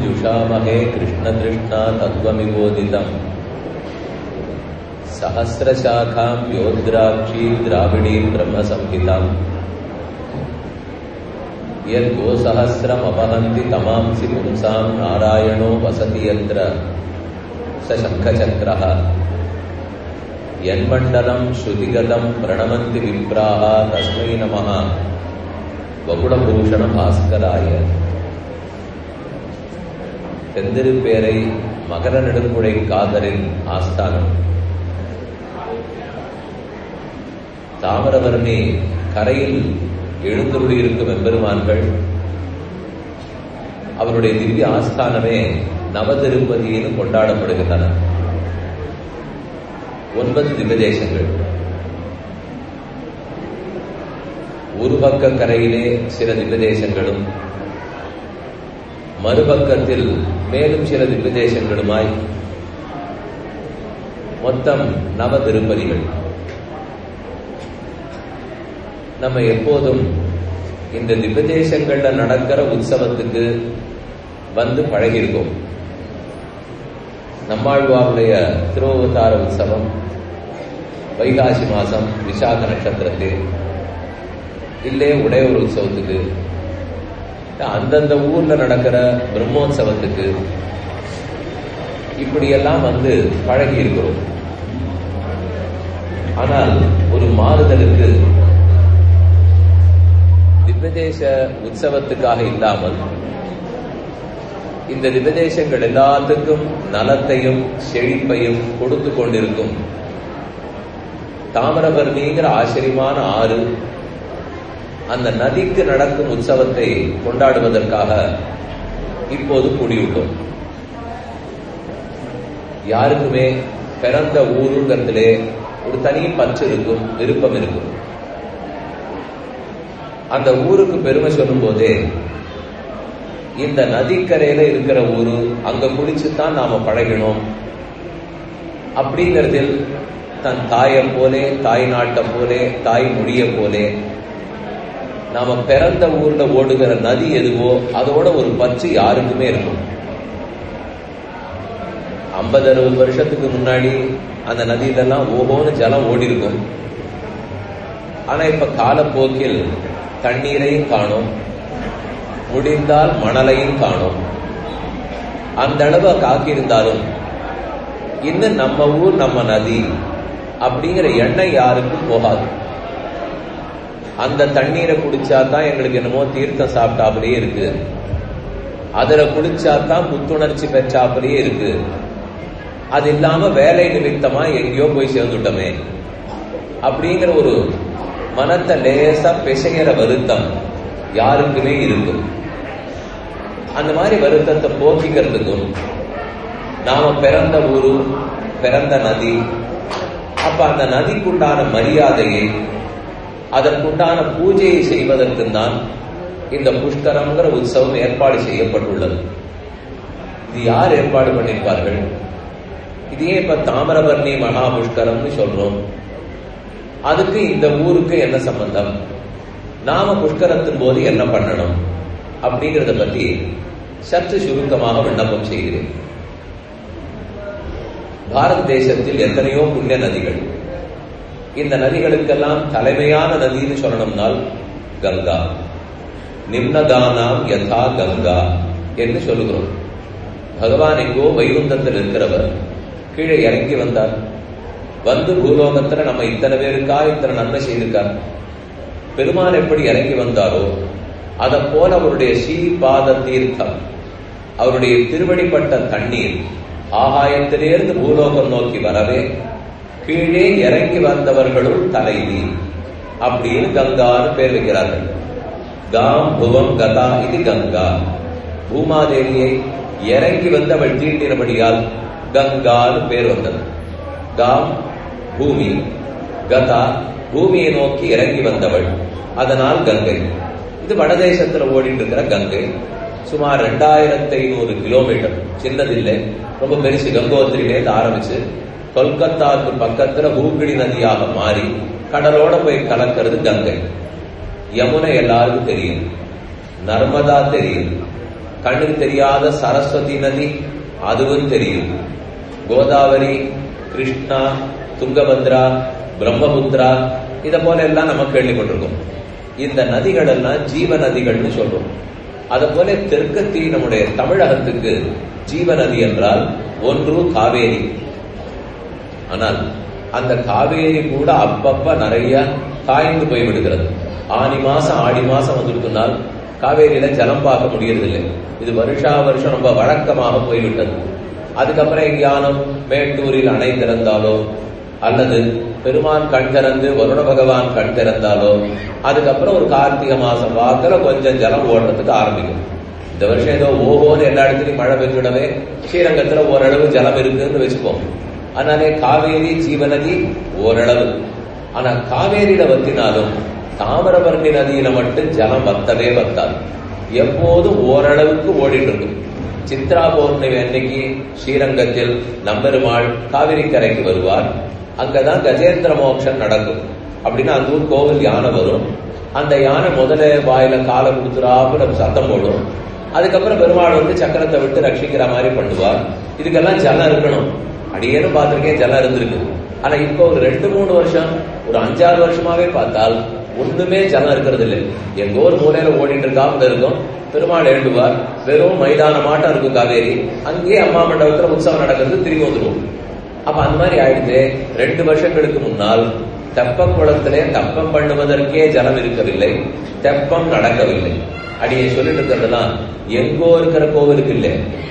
जुषामहे कृष्णतृष्णा तत्त्वमिवोदितम् सहस्रशाखाम् योद्राक्षी द्राविडीम् ब्रह्मसंहिताम् यद्गोसहस्रमपहन्ति तमांसि पुंसाम् नारायणो वसति यत्र स शङ्खचक्रः यन्मण्डलम् श्रुतिगतम् प्रणमन्ति विप्राः तस्मै नमः வகுடபூஷணபாஸ்கராய தெந்திருப்பேரை மகர நெடுங்குழை காதரின் ஆஸ்தானம் தாமிரபரணி கரையில் எழுந்தருளியிருக்கும் எம்பெருமான்கள் அவருடைய திவ்ய ஆஸ்தானமே நவதிருப்பதின்னு கொண்டாடப்படுகின்றன ஒன்பது திவ்யதேசங்கள் ஒரு பக்க கரையிலே சில திவ்யதேசங்களும் மறுபக்கத்தில் மேலும் சில திவ்யதேசங்களுமாய் மொத்தம் நவ திருப்பதிகள் நம்ம எப்போதும் இந்த திவ்யதேசங்கள்ல நடக்கிற உற்சவத்துக்கு வந்து பழகியிருக்கோம் நம்மாழ்வாருடைய திருவவதார உற்சவம் வைகாசி மாசம் விசாக நட்சத்திரத்தில் இல்லே உடையவர் உற்சவத்துக்கு அந்தந்த ஊர்ல நடக்கிற பிரம்மோற்சவத்துக்கு இப்படியெல்லாம் வந்து பழகி இருக்கிறோம் ஆனால் ஒரு மாறுதலுக்கு திவ்யதேச உற்சவத்துக்காக இல்லாமல் இந்த திவ்யதேசங்கள் எல்லாத்துக்கும் நலத்தையும் செழிப்பையும் கொடுத்து கொண்டிருக்கும் தாமிரபர்ணிங்கிற ஆச்சரியமான ஆறு அந்த நதிக்கு நடக்கும் உற்சவத்தை கொண்டாடுவதற்காக இப்போது கூடியுள்ளோம் யாருக்குமே பிறந்த ஊருங்கிறதுலே ஒரு தனி பற்று இருக்கும் விருப்பம் இருக்கும் அந்த ஊருக்கு பெருமை சொல்லும் போதே இந்த நதிக்கரையில இருக்கிற ஊரு அங்க குளிச்சுதான் நாம பழகினோம் அப்படிங்கிறதில் தன் தாயை போலே தாய் நாட்டை போலே தாய் மொழிய போலே நாம பிறந்த ஊர்ல ஓடுகிற நதி எதுவோ அதோட ஒரு பற்று யாருக்குமே இருக்கும் ஐம்பது அறுபது வருஷத்துக்கு முன்னாடி அந்த நதியிலெல்லாம் ஓஹோன்னு ஜலம் ஓடி இருக்கும் ஆனா இப்ப காலப்போக்கில் தண்ணீரையும் காணும் முடிந்தால் மணலையும் காணும் அந்த அளவு காக்கியிருந்தாலும் இன்னும் நம்ம ஊர் நம்ம நதி அப்படிங்கிற எண்ணம் யாருக்கும் போகாது அந்த தண்ணீரை குடிச்சா தான் எங்களுக்கு என்னமோ தீர்த்தம் சாப்பிட்டாப்புலயே இருக்கு அதுல குடிச்சா தான் புத்துணர்ச்சி பெற்றாப்புலயே இருக்கு அது இல்லாம வேலை நிமித்தமா எங்கேயோ போய் சேர்ந்துட்டோமே அப்படிங்கிற ஒரு மனத்தை லேசா பிசைகிற வருத்தம் யாருக்குமே இருக்கு அந்த மாதிரி வருத்தத்தை போக்கிக்கிறதுக்கும் நாம பிறந்த ஊரு பிறந்த நதி அப்ப அந்த நதிக்குண்டான மரியாதையை அதற்குண்டான பூஜையை செய்வதற்கு தான் இந்த புஷ்கரம்ங்கிற உற்சவம் ஏற்பாடு செய்யப்பட்டுள்ளது இது யார் ஏற்பாடு பண்ணியிருப்பார்கள் இதையே இப்ப தாமிரபரணி மகா புஷ்கரம்னு சொல்றோம் அதுக்கு இந்த ஊருக்கு என்ன சம்பந்தம் நாம புஷ்கரத்தின் போது என்ன பண்ணணும் அப்படிங்கிறத பத்தி சற்று சுருக்கமாக விண்ணப்பம் செய்கிறேன் பாரத தேசத்தில் எத்தனையோ புண்ணிய நதிகள் இந்த நதிகளுக்கெல்லாம் தலைமையான நதின்னு சொல்லணும்னால் கங்கா நிம்னதானாம் யதா கங்கா என்று சொல்லுகிறோம் பகவான் எங்கோ வைகுந்தத்தில் இருக்கிறவர் கீழே இறங்கி வந்தார் வந்து பூலோகத்துல நம்ம இத்தனை பேருக்கா இத்தனை நன்மை செய்திருக்கார் பெருமான் எப்படி இறங்கி வந்தாரோ அதை போல அவருடைய ஸ்ரீபாத தீர்த்தம் அவருடைய திருவடிப்பட்ட தண்ணீர் ஆகாயத்திலிருந்து பூலோகம் நோக்கி வரவே கீழே இறங்கி வந்தவர்களுள் தலைவி அப்படின்னு கங்கான்னு பேர் வைக்கிறார்கள் காம் புவம் கதா இது கங்கா பூமாதேவியை இறங்கி வந்து அவள் தீண்டினபடியால் கங்கான்னு பேர் வந்தது காம் பூமி கதா பூமியை நோக்கி இறங்கி வந்தவள் அதனால் கங்கை இது வடதேசத்துல ஓடிட்டு இருக்கிற கங்கை சுமார் ரெண்டாயிரத்தி ஐநூறு கிலோமீட்டர் சின்னதில்லை ரொம்ப பெருசு கங்கோத்திரிலேருந்து ஆரம்பிச்சு கொல்கத்தாவுக்கு பக்கத்துல ஹூக்கிடி நதியாக மாறி கடலோட போய் கலக்கிறது கங்கை யமுனை எல்லாருக்கும் தெரியும் நர்மதா தெரியும் கண்ணுக்கு தெரியாத சரஸ்வதி நதி அதுவும் தெரியும் கோதாவரி கிருஷ்ணா துங்கபத்ரா பிரம்மபுத்ரா இத போல எல்லாம் நம்ம கேள்விப்பட்டிருக்கோம் இந்த நதிகள் எல்லாம் ஜீவ நதிகள்னு சொல்றோம் அது போல தெற்கத்தி நம்முடைய தமிழகத்துக்கு ஜீவ நதி என்றால் ஒன்று காவேரி ஆனால் அந்த காவேரி கூட அப்பப்ப நிறைய காய்ந்து போய்விடுகிறது ஆனி மாசம் ஆடி மாசம் வந்துருக்குனால் காவேரியில ஜலம் பார்க்க முடியறதில்லை இது வருஷா வருஷம் ரொம்ப வழக்கமாக போய்விட்டது அதுக்கப்புறம் எங்கேயானும் மேட்டூரில் அணை திறந்தாலோ அல்லது பெருமான் கண் திறந்து வருண பகவான் கண் திறந்தாலோ அதுக்கப்புறம் ஒரு கார்த்திகை மாசம் வாக்குல கொஞ்சம் ஜலம் ஓடுறதுக்கு ஆரம்பிக்கும் இந்த வருஷம் ஏதோ ஓஹோன்னு எல்லா இடத்துலயும் மழை பெஞ்சுடவே ஸ்ரீரங்கத்துல ஓரளவு ஜலம் இருக்குன்னு வச்சுப்போம் அதனாலே காவேரி ஜீவநதி ஓரளவு ஆனா காவேரியில வத்தினாலும் தாமிரபரணி நதியில மட்டும் ஜலம் வத்தவே வத்தாது எப்போதும் ஓரளவுக்கு ஓடிட்டு இருக்கும் சித்ரா பௌர்ணமி அன்னைக்கு ஸ்ரீரங்கத்தில் நம்பெருமாள் காவிரி கரைக்கு வருவார் அங்கதான் கஜேந்திர மோட்சம் நடக்கும் அப்படின்னு அந்த ஊர் கோவில் யானை வரும் அந்த யானை முதல்ல வாயில காலை கொடுத்துறாப்பு நம்ம சத்தம் போடும் அதுக்கப்புறம் பெருமாள் வந்து சக்கரத்தை விட்டு ரட்சிக்கிற மாதிரி பண்ணுவார் இதுக்கெல்லாம் ஜலம் இருக்கணும் அடியேனும் பார்த்திருக்கேன் ஜலம் இருந்திருக்கு ஆனா இப்போ ஒரு ரெண்டு மூணு வருஷம் ஒரு அஞ்சாறு வருஷமாவே பார்த்தால் ஒண்ணுமே ஜலம் இருக்கிறது இல்லை எங்க ஊர் மூலையில ஓடிட்டு இருக்காம இருக்கும் பெருமாள் எழுதுவார் வெறும் மைதானமாட்டம் இருக்கும் காவேரி அங்கேயே அம்மா மண்டபத்துல உற்சவம் நடக்கிறது திரும்பி வந்துருவோம் அப்ப அந்த மாதிரி ஆயிடுச்சு ரெண்டு வருஷங்களுக்கு முன்னால் தெப்ப குளத்திலே தெப்பம் பண்ணுவதற்கே ஜலம் இருக்கவில்லை தெப்பம் நடக்கவில்லை அடியை சொல்லிட்டு இருக்கிறதெல்லாம் எங்கோ இருக்கிற கோவிலுக்கு இல்லை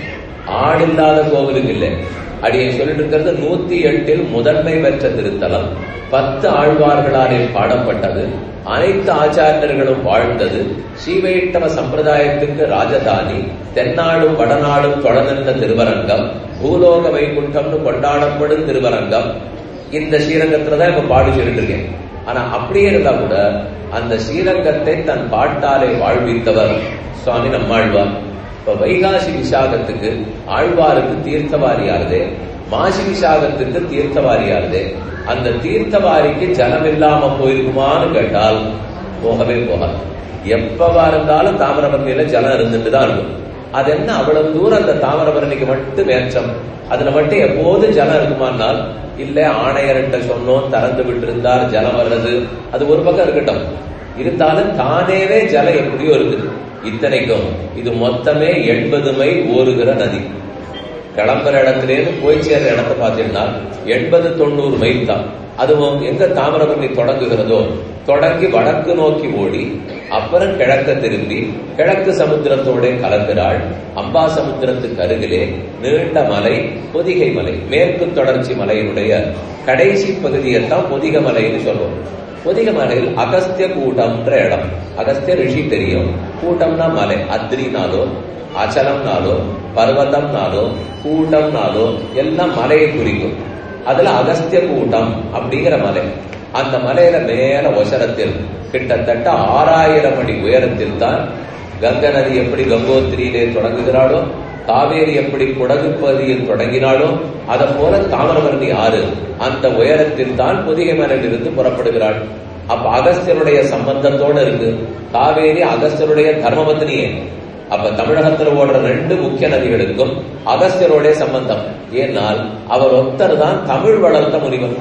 ஆடில்லாத கோவிலுக்கு இல்லை அடியை சொல்லிட்டு இருக்கிறது நூத்தி எட்டில் முதன்மை பெற்ற திருத்தலம் பத்து ஆழ்வார்களாலே பாடப்பட்டது அனைத்து ஆச்சாரியர்களும் வாழ்ந்தது ஸ்ரீவைஷ்ணவ சம்பிரதாயத்துக்கு ராஜதானி தென்னாடும் வடநாடும் தொடர்ந்த திருவரங்கம் பூலோக வைகுண்டம்னு கொண்டாடப்படும் திருவரங்கம் இந்த ஸ்ரீரங்கத்துல தான் இப்ப பாடு சொல்லிட்டு இருக்கேன் ஆனா அப்படியே இருந்தா கூட அந்த ஸ்ரீரங்கத்தை தன் பாட்டாலே வாழ்வித்தவர் சுவாமி நம்மாழ்வார் இப்ப வைகாசி விசாகத்துக்கு ஆழ்வாருக்கு தீர்த்தவாரியாருது மாசி விசாகத்துக்கு தீர்த்தவாரியாருது அந்த தீர்த்தவாரிக்கு ஜலம் இல்லாம போயிருக்குமான்னு கேட்டால் போகவே போகாது எப்பவா இருந்தாலும் தாமிரபரணியில ஜலம் இருந்துட்டு தான் இருக்கும் அது என்ன அவ்வளவு தூரம் அந்த தாமிரபரணிக்கு மட்டும் வேச்சம் அதுல மட்டும் எப்போது ஜலம் இருக்குமானால் இல்ல ஆணையர்கிட்ட சொன்னோம் திறந்து விட்டு இருந்தார் ஜலம் வர்றது அது ஒரு பக்கம் இருக்கட்டும் இருந்தாலும் தானேவே ஜலம் எப்படியோ இருக்குது இத்தனைக்கும் இது மொத்தமே எண்பது மைல் ஓடுகிற நதி கிளம்புற இடத்துலேருந்து போய் சேர்ற இடத்த பார்த்தீங்கன்னா எண்பது தொண்ணூறு மைல் தான் அதுவும் எங்க தாமிரபரணி தொடங்குகிறதோ தொடங்கி வடக்கு நோக்கி ஓடி அப்புறம் கிழக்க திரும்பி கிழக்கு சமுத்திரத்தோட கலந்துறாள் அம்பா சமுத்திரத்துக்கு அருகிலே நீண்ட மலை பொதிகை மலை மேற்கு தொடர்ச்சி மலையினுடைய கடைசி பகுதியைத்தான் பொதிக மலைன்னு சொல்றோம் பொதிக மலையில் அகஸ்திய கூட்டம்ன்ற இடம் அகஸ்திய ரிஷி தெரியும் கூட்டம்னா மலை அத்ரினாலோ அச்சலம்னாலோ பர்வதம்னாலோ கூட்டம்னாலோ எல்லாம் மலையை குறிக்கும் அதுல அகஸ்திய கூட்டம் அப்படிங்கிற மலை அந்த மலையில மேல ஒசரத்தில் கிட்டத்தட்ட ஆறாயிரம் அடி உயரத்தில் தான் கங்கை நதி எப்படி கங்கோத்திரியிலே தொடங்குகிறாளோ காவேரி எப்படி குடகு பகுதியில் தொடங்கினாலோ அதை போல தாமிரபரணி ஆறு அந்த உயரத்தில் தான் புதிய மலையிலிருந்து புறப்படுகிறாள் அப்ப அகஸ்தியருடைய சம்பந்தத்தோட இருக்கு காவேரி அகஸ்தியருடைய தர்மபத்னியே அப்ப தமிழகத்தில் ஓடுற ரெண்டு முக்கிய நதிகளுக்கும் அகஸ்தியருடைய சம்பந்தம் ஏனால் அவர் ஒத்தர் தான் தமிழ் வளர்த்த முனிவர்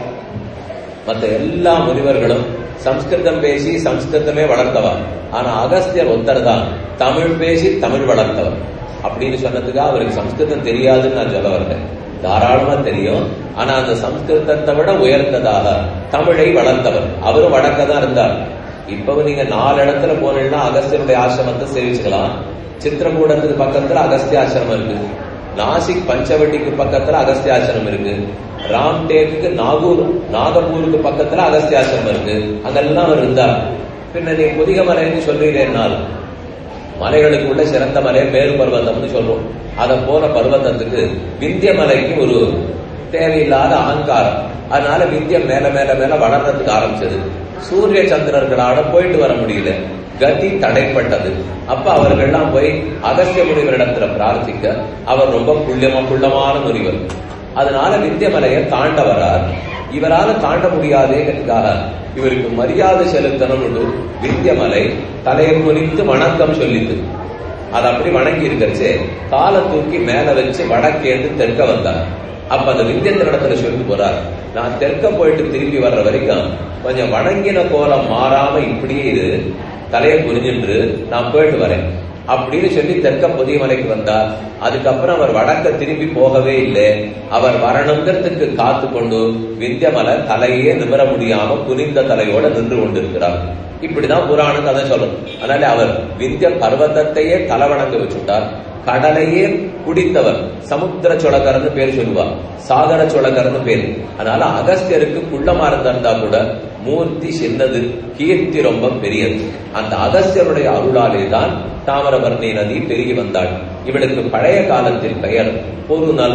மற்ற எல்லா முனிவர்களும் சம்ஸ்கிருதம் பேசி சம்ஸ்கிருதமே வளர்த்தவர் ஆனா அகஸ்தியர் ஒத்தர் தான் தமிழ் பேசி தமிழ் வளர்த்தவர் அப்படின்னு சொன்னதுக்காக அவருக்கு சம்ஸ்கிருதம் தெரியாதுன்னு நான் சொல்ல வரேன் தாராளமா தெரியும் ஆனா அந்த சம்ஸ்கிருதத்தை விட உயர்ந்ததாக தமிழை வளர்த்தவர் அவரும் வடக்க தான் இருந்தார் இப்பவும் நீங்க நாலு இடத்துல போனீங்கன்னா அகஸ்தியருடைய ஆசிரமத்தை சேவிச்சுக்கலாம் சித்திரகூடத்துக்கு பக்கத்துல அகஸ்திய ஆசிரமம் இருக்கு நாசிக் பஞ்சவட்டிக்கு பக்கத்துல அகஸ்திய ஆசிரமம் இருக்கு ராம்டேக்கு நாகூர் நாகப்பூருக்கு பக்கத்துல அகஸ்திய ஆசிரமம் இருக்கு அங்கெல்லாம் அவர் இருந்தார் பின்ன நீ புதிக மலைன்னு சொல்றீங்கன்னால் மலைகளுக்குள்ள சிறந்த மலை மேரு பர்வதம்னு சொல்றோம் அதை போல பர்வதத்துக்கு விந்திய மலைக்கு ஒரு தேவையில்லாத அகங்காரம் அதனால விந்தியம் மேல மேல மேல வளர்றதுக்கு ஆரம்பிச்சது சூரிய சந்திரர்களால போயிட்டு வர முடியல கதி தடைப்பட்டது அப்ப அவர்கள்லாம் போய் அகஸ்திய முனிவரிடத்துல பிரார்த்திக்க அவர் ரொம்ப புள்ளியமா புள்ளமான முனிவர் அதனால விந்தியமலையை தாண்ட வரார் இவரால தாண்ட முடியாதேங்கிறதுக்காக இவருக்கு மரியாதை செலுத்தணும் விந்தியமலை தலையை குறித்து வணக்கம் சொல்லித்து அதை அப்படி வணங்கி இருக்கிறச்சு காலை தூக்கி மேல வச்சு வடக்கேந்து தெற்க வந்தார் அப்ப அந்த விந்தியத்தின் இடத்துல சொல்லிட்டு போறார் நான் தெற்க போயிட்டு திரும்பி வர்ற வரைக்கும் கொஞ்சம் வணங்கின கோலம் மாறாம இப்படியே இது தலையை புரிஞ்சுட்டு நான் போயிட்டு வரேன் அப்படின்னு சொல்லி தெற்க புதிய மலைக்கு வந்தார் அதுக்கப்புறம் அவர் வடக்க திரும்பி போகவே இல்லை அவர் வரணுங்கிறதுக்கு காத்து கொண்டு விந்தியமலை தலையே நிமிர முடியாம குனிந்த தலையோட நின்று கொண்டிருக்கிறார் இப்படிதான் புராண கதை சொல்லும் அதனால அவர் விந்திய பர்வத்தத்தையே தலைவணங்க வச்சுட்டார் கடலையே குடித்தவர் சமுத்திர சோழகர்னு பேர் சொல்லுவார் சாகர சோழகர்னு பேர் அதனால அகஸ்தியருக்கு குள்ளமா இருந்தா கூட மூர்த்தி சின்னது கீர்த்தி ரொம்ப பெரியது அந்த அகஸ்தியருடைய அருளாலே தான் தாமிரபரணி நதி பெருகி வந்தாள் இவளுக்கு பழைய காலத்தில் பெயர் பொருநல்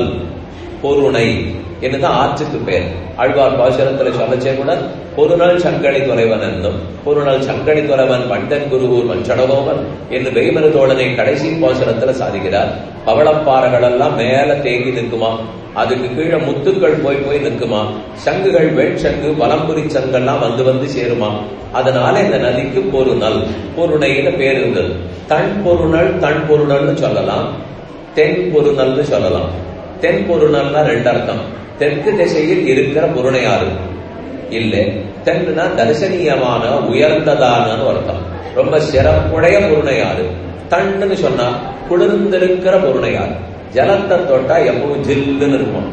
பொருணை என்னதான் ஆற்றுக்கு பெயர் ஆழ்வார் பாசுரத்துல சொல்லச்சே கூட பொருநல் சங்கணி துறைவன் என்னும் பொருநல் சங்கணி துறைவன் வண்டன் குருவூர் மஞ்சடவோவன் என்று வெய்மரு தோழனை கடைசி பாசுரத்துல சாதிக்கிறார் பவளப்பாறைகள் எல்லாம் மேல தேங்கி நிற்குமா அதுக்கு கீழே முத்துக்கள் போய் போய் நிற்குமா சங்குகள் வெண்சங்கு வலம்புரி சங்கெல்லாம் வந்து வந்து சேருமா அதனால இந்த நதிக்கு பொருநல் பொருணைன்னு பேர் இருந்தது தன் பொருணல் தன் பொருணல்னு சொல்லலாம் தென் பொருநல்னு சொல்லலாம் தென் பொருணல்னா ரெண்டு அர்த்தம் தெற்கு திசையில் இருக்கிற பொருணையாறு இல்ல தென்னா தரிசனீயமான உயர்ந்ததான அர்த்தம் ரொம்ப சிறப்புடைய பொருணையாறு தண்ணுன்னு சொன்னா குளிர்ந்திருக்கிற பொருணையாறு ஜலத்தை தொட்டா எப்பவும் ஜில்லுன்னு இருக்கும்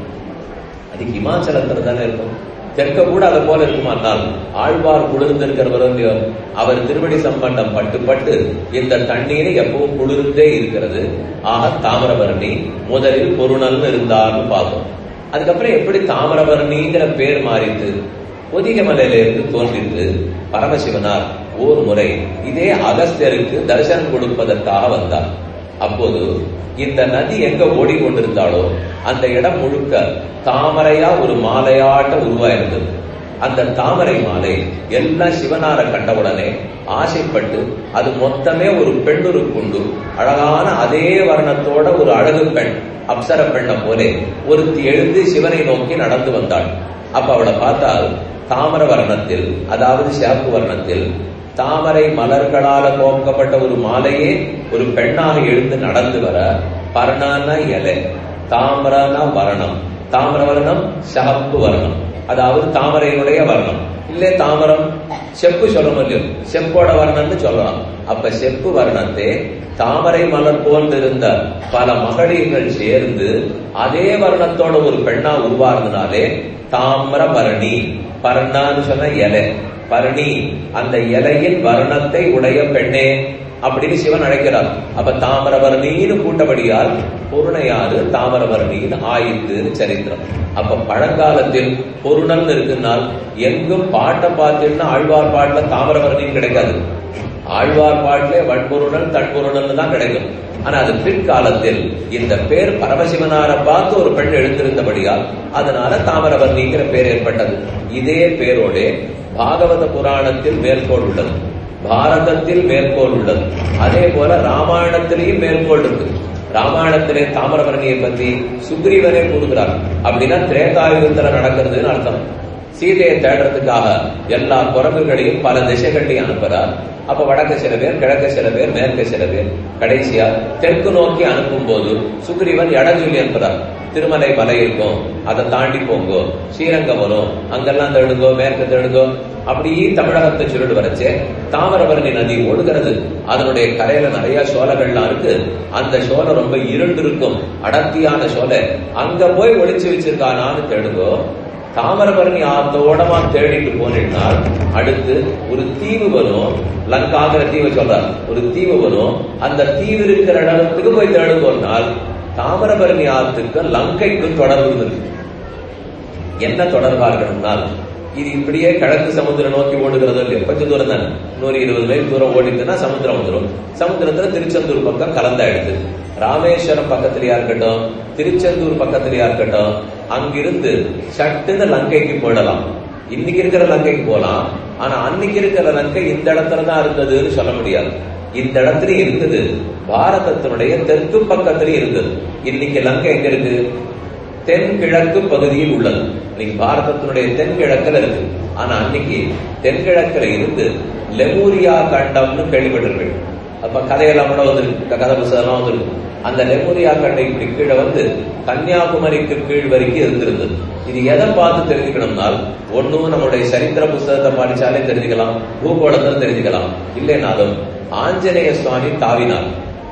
அது இமாச்சலத்துல தானே இருக்கும் தெற்க கூட அதை போல இருக்குமானால் ஆழ்வார் குளிர்ந்திருக்கிறவர் அவர் திருவடி சம்பந்தம் பட்டு பட்டு இந்த தண்ணீர் எப்பவும் குளிர்ந்தே இருக்கிறது ஆக தாமிரபரணி முதலில் பொருணல்னு இருந்தார்னு பார்த்தோம் அதுக்கப்புறம் எப்படி தாமிரபரணிங்கிற பேர் மாறிட்டு பொதிகமலையில இருந்து தோன்றிட்டு பரமசிவனார் ஓர் முறை இதே அகஸ்தியருக்கு தரிசனம் கொடுப்பதற்காக வந்தார் அப்போது இந்த நதி எங்க ஓடிக்கொண்டிருந்தாலோ அந்த இடம் முழுக்க தாமரையா ஒரு மாலையாட்ட உருவாயிருந்தது அந்த தாமரை மாலை எல்லாம் சிவனார கண்டவுடனே ஆசைப்பட்டு அது மொத்தமே ஒரு பெண்ணுருக்குண்டு அழகான அதே வர்ணத்தோட ஒரு அழகு பெண் அப்சர பெண்ணை போலே ஒருத்தி எழுந்து சிவனை நோக்கி நடந்து வந்தாள் அப்ப அவளை பார்த்தால் தாமர வர்ணத்தில் அதாவது சிவப்பு வர்ணத்தில் தாமரை மலர்களால கோக்கப்பட்ட ஒரு மாலையே ஒரு பெண்ணாக எழுந்து நடந்து வர பர்ணான இலை தாமரனா வர்ணம் தாமர வர்ணம் சிவப்பு வர்ணம் அதாவது தாமரையினுடைய வர்ணம் இல்ல தாமரம் செப்பு சொல்ல முடியும் செப்போட வர்ணம்னு சொல்லலாம் அப்ப செப்பு வர்ணத்தை தாமரை மலர் போன்றிருந்த பல மகளிர்கள் சேர்ந்து அதே வர்ணத்தோட ஒரு பெண்ணா உருவாருனாலே தாமர பரணி பர்ணான்னு சொன்ன இலை பரணி அந்த இலையின் வர்ணத்தை உடைய பெண்ணே அப்படின்னு சிவன் அழைக்கிறார் அப்ப தாமரபரணின்னு கூட்டபடியால் பொருணையாறு தாமரபரணின்னு ஆயித்துன்னு சரித்திரம் அப்ப பழங்காலத்தில் பொருணல் இருக்குனால் எங்கும் பாட்டை பார்த்தீங்கன்னா ஆழ்வார் பாட்டுல தாமரபரணின்னு கிடைக்காது ஆழ்வார் பாட்டிலே வன்பொருணல் தன்பொருணல் தான் கிடைக்கும் ஆனா அது பிற்காலத்தில் இந்த பேர் பரமசிவனார பார்த்து ஒரு பெண் எழுந்திருந்தபடியால் அதனால தாமரபரணிங்கிற பேர் ஏற்பட்டது இதே பேரோட பாகவத புராணத்தில் மேற்கோள் உள்ளது பாரதத்தில் மேற்கோள் உள்ளது அதே போல ராமாயணத்திலையும் மேற்கோள் இருக்கு ராமாயணத்திலே தாமிரபரணியை பத்தி சுக்ரீவனே கூறுகிறார் அப்படின்னா திரேதாயுகத்துல நடக்கிறதுன்னு அர்த்தம் சீதையை தேடுறதுக்காக எல்லா குரங்குகளையும் பல திசைகளையும் அனுப்புறார் அப்ப வடக்கு சில பேர் கிழக்கு சில பேர் மேற்கு சில பேர் கடைசியா தெற்கு நோக்கி அனுப்பும் போது சுக்ரீவன் இடம் சொல்லி அனுப்புறார் திருமலை மலை இருக்கும் அதை தாண்டி போங்கோ ஸ்ரீரங்கம் வரும் அங்கெல்லாம் தேடுங்கோ மேற்கு தேடுங்கோ அப்படி தமிழகத்தை சொல்லிட்டு வரச்சே தாமிரபரணி நதி ஒழுகிறது அதனுடைய கரையில நிறைய சோலைகள்லாம் இருக்கு அந்த சோலை ரொம்ப இருண்டு இருக்கும் அடர்த்தியான சோலை அங்க போய் ஒளிச்சு வச்சிருக்கானான்னு தேடுங்கோ தாமிரபரணி ஆத்தோடமா தேடிட்டு போனீங்கனால் அடுத்து ஒரு தீவு வரும் லங்காங்கிற தீவை சொல்றார் ஒரு தீவு வரும் அந்த தீவு இருக்கிற இடத்துக்கு போய் தேடுங்கோனால் தாமிரபரணி ஆத்துக்கு லங்கைக்கும் தொடர்பு இருக்கு என்ன தொடர்பா இருக்கணும்னால் இது இப்படியே கிழக்கு சமுத்திரம் நோக்கி ஓடுகிறது இல்லையா கொஞ்சம் தூரம் தானே நூறு இருபது மைல் தூரம் ஓடிட்டுனா சமுத்திரம் வந்துடும் சமுத்திரத்துல திருச்செந்தூர் பக்கம் கலந்தாயிடுது ராமேஸ்வரம் பக்கத்துலயா இருக்கட்டும் திருச்செந்தூர் பக்கத்துலயா இருக்கட்டும் அங்கிருந்து சட்டுன்னு லங்கைக்கு போயிடலாம் இன்னைக்கு இருக்கிற லங்கைக்கு போலாம் ஆனா அன்னைக்கு இருக்கிற லங்கை இந்த இடத்துல தான் இருந்ததுன்னு சொல்ல முடியாது இந்த இடத்துல இருந்தது பாரதத்தினுடைய தெற்கு பக்கத்திலே இருந்தது இன்னைக்கு லங்கை எங்க இருக்கு தென்கிழக்கு பகுதியில் உள்ளது இன்னைக்கு பாரதத்தினுடைய தென்கிழக்கில் இருக்கு ஆனா அன்னைக்கு தென்கிழக்கில் இருந்து லெமூரியா கண்டம்னு கேள்விப்பட்டிருக்கீங்க அப்ப கதையெல்லாம் கூட வந்துருக்கு கதை புத்தகம்லாம் வந்துருக்கு அந்த லெமுரியா கண்டை இப்படி கீழே வந்து கன்னியாகுமரிக்கு கீழ் வரைக்கும் இருந்திருந்தது இது எதை பார்த்து தெரிஞ்சுக்கணும்னால் ஒன்னும் நம்மளுடைய சரித்திர புஸ்தகத்தை படிச்சாலே தெரிஞ்சுக்கலாம் பூகோளத்தில் தெரிஞ்சுக்கலாம் இல்லைனாலும் ஆஞ்சநேய சுவாமி தாவினார்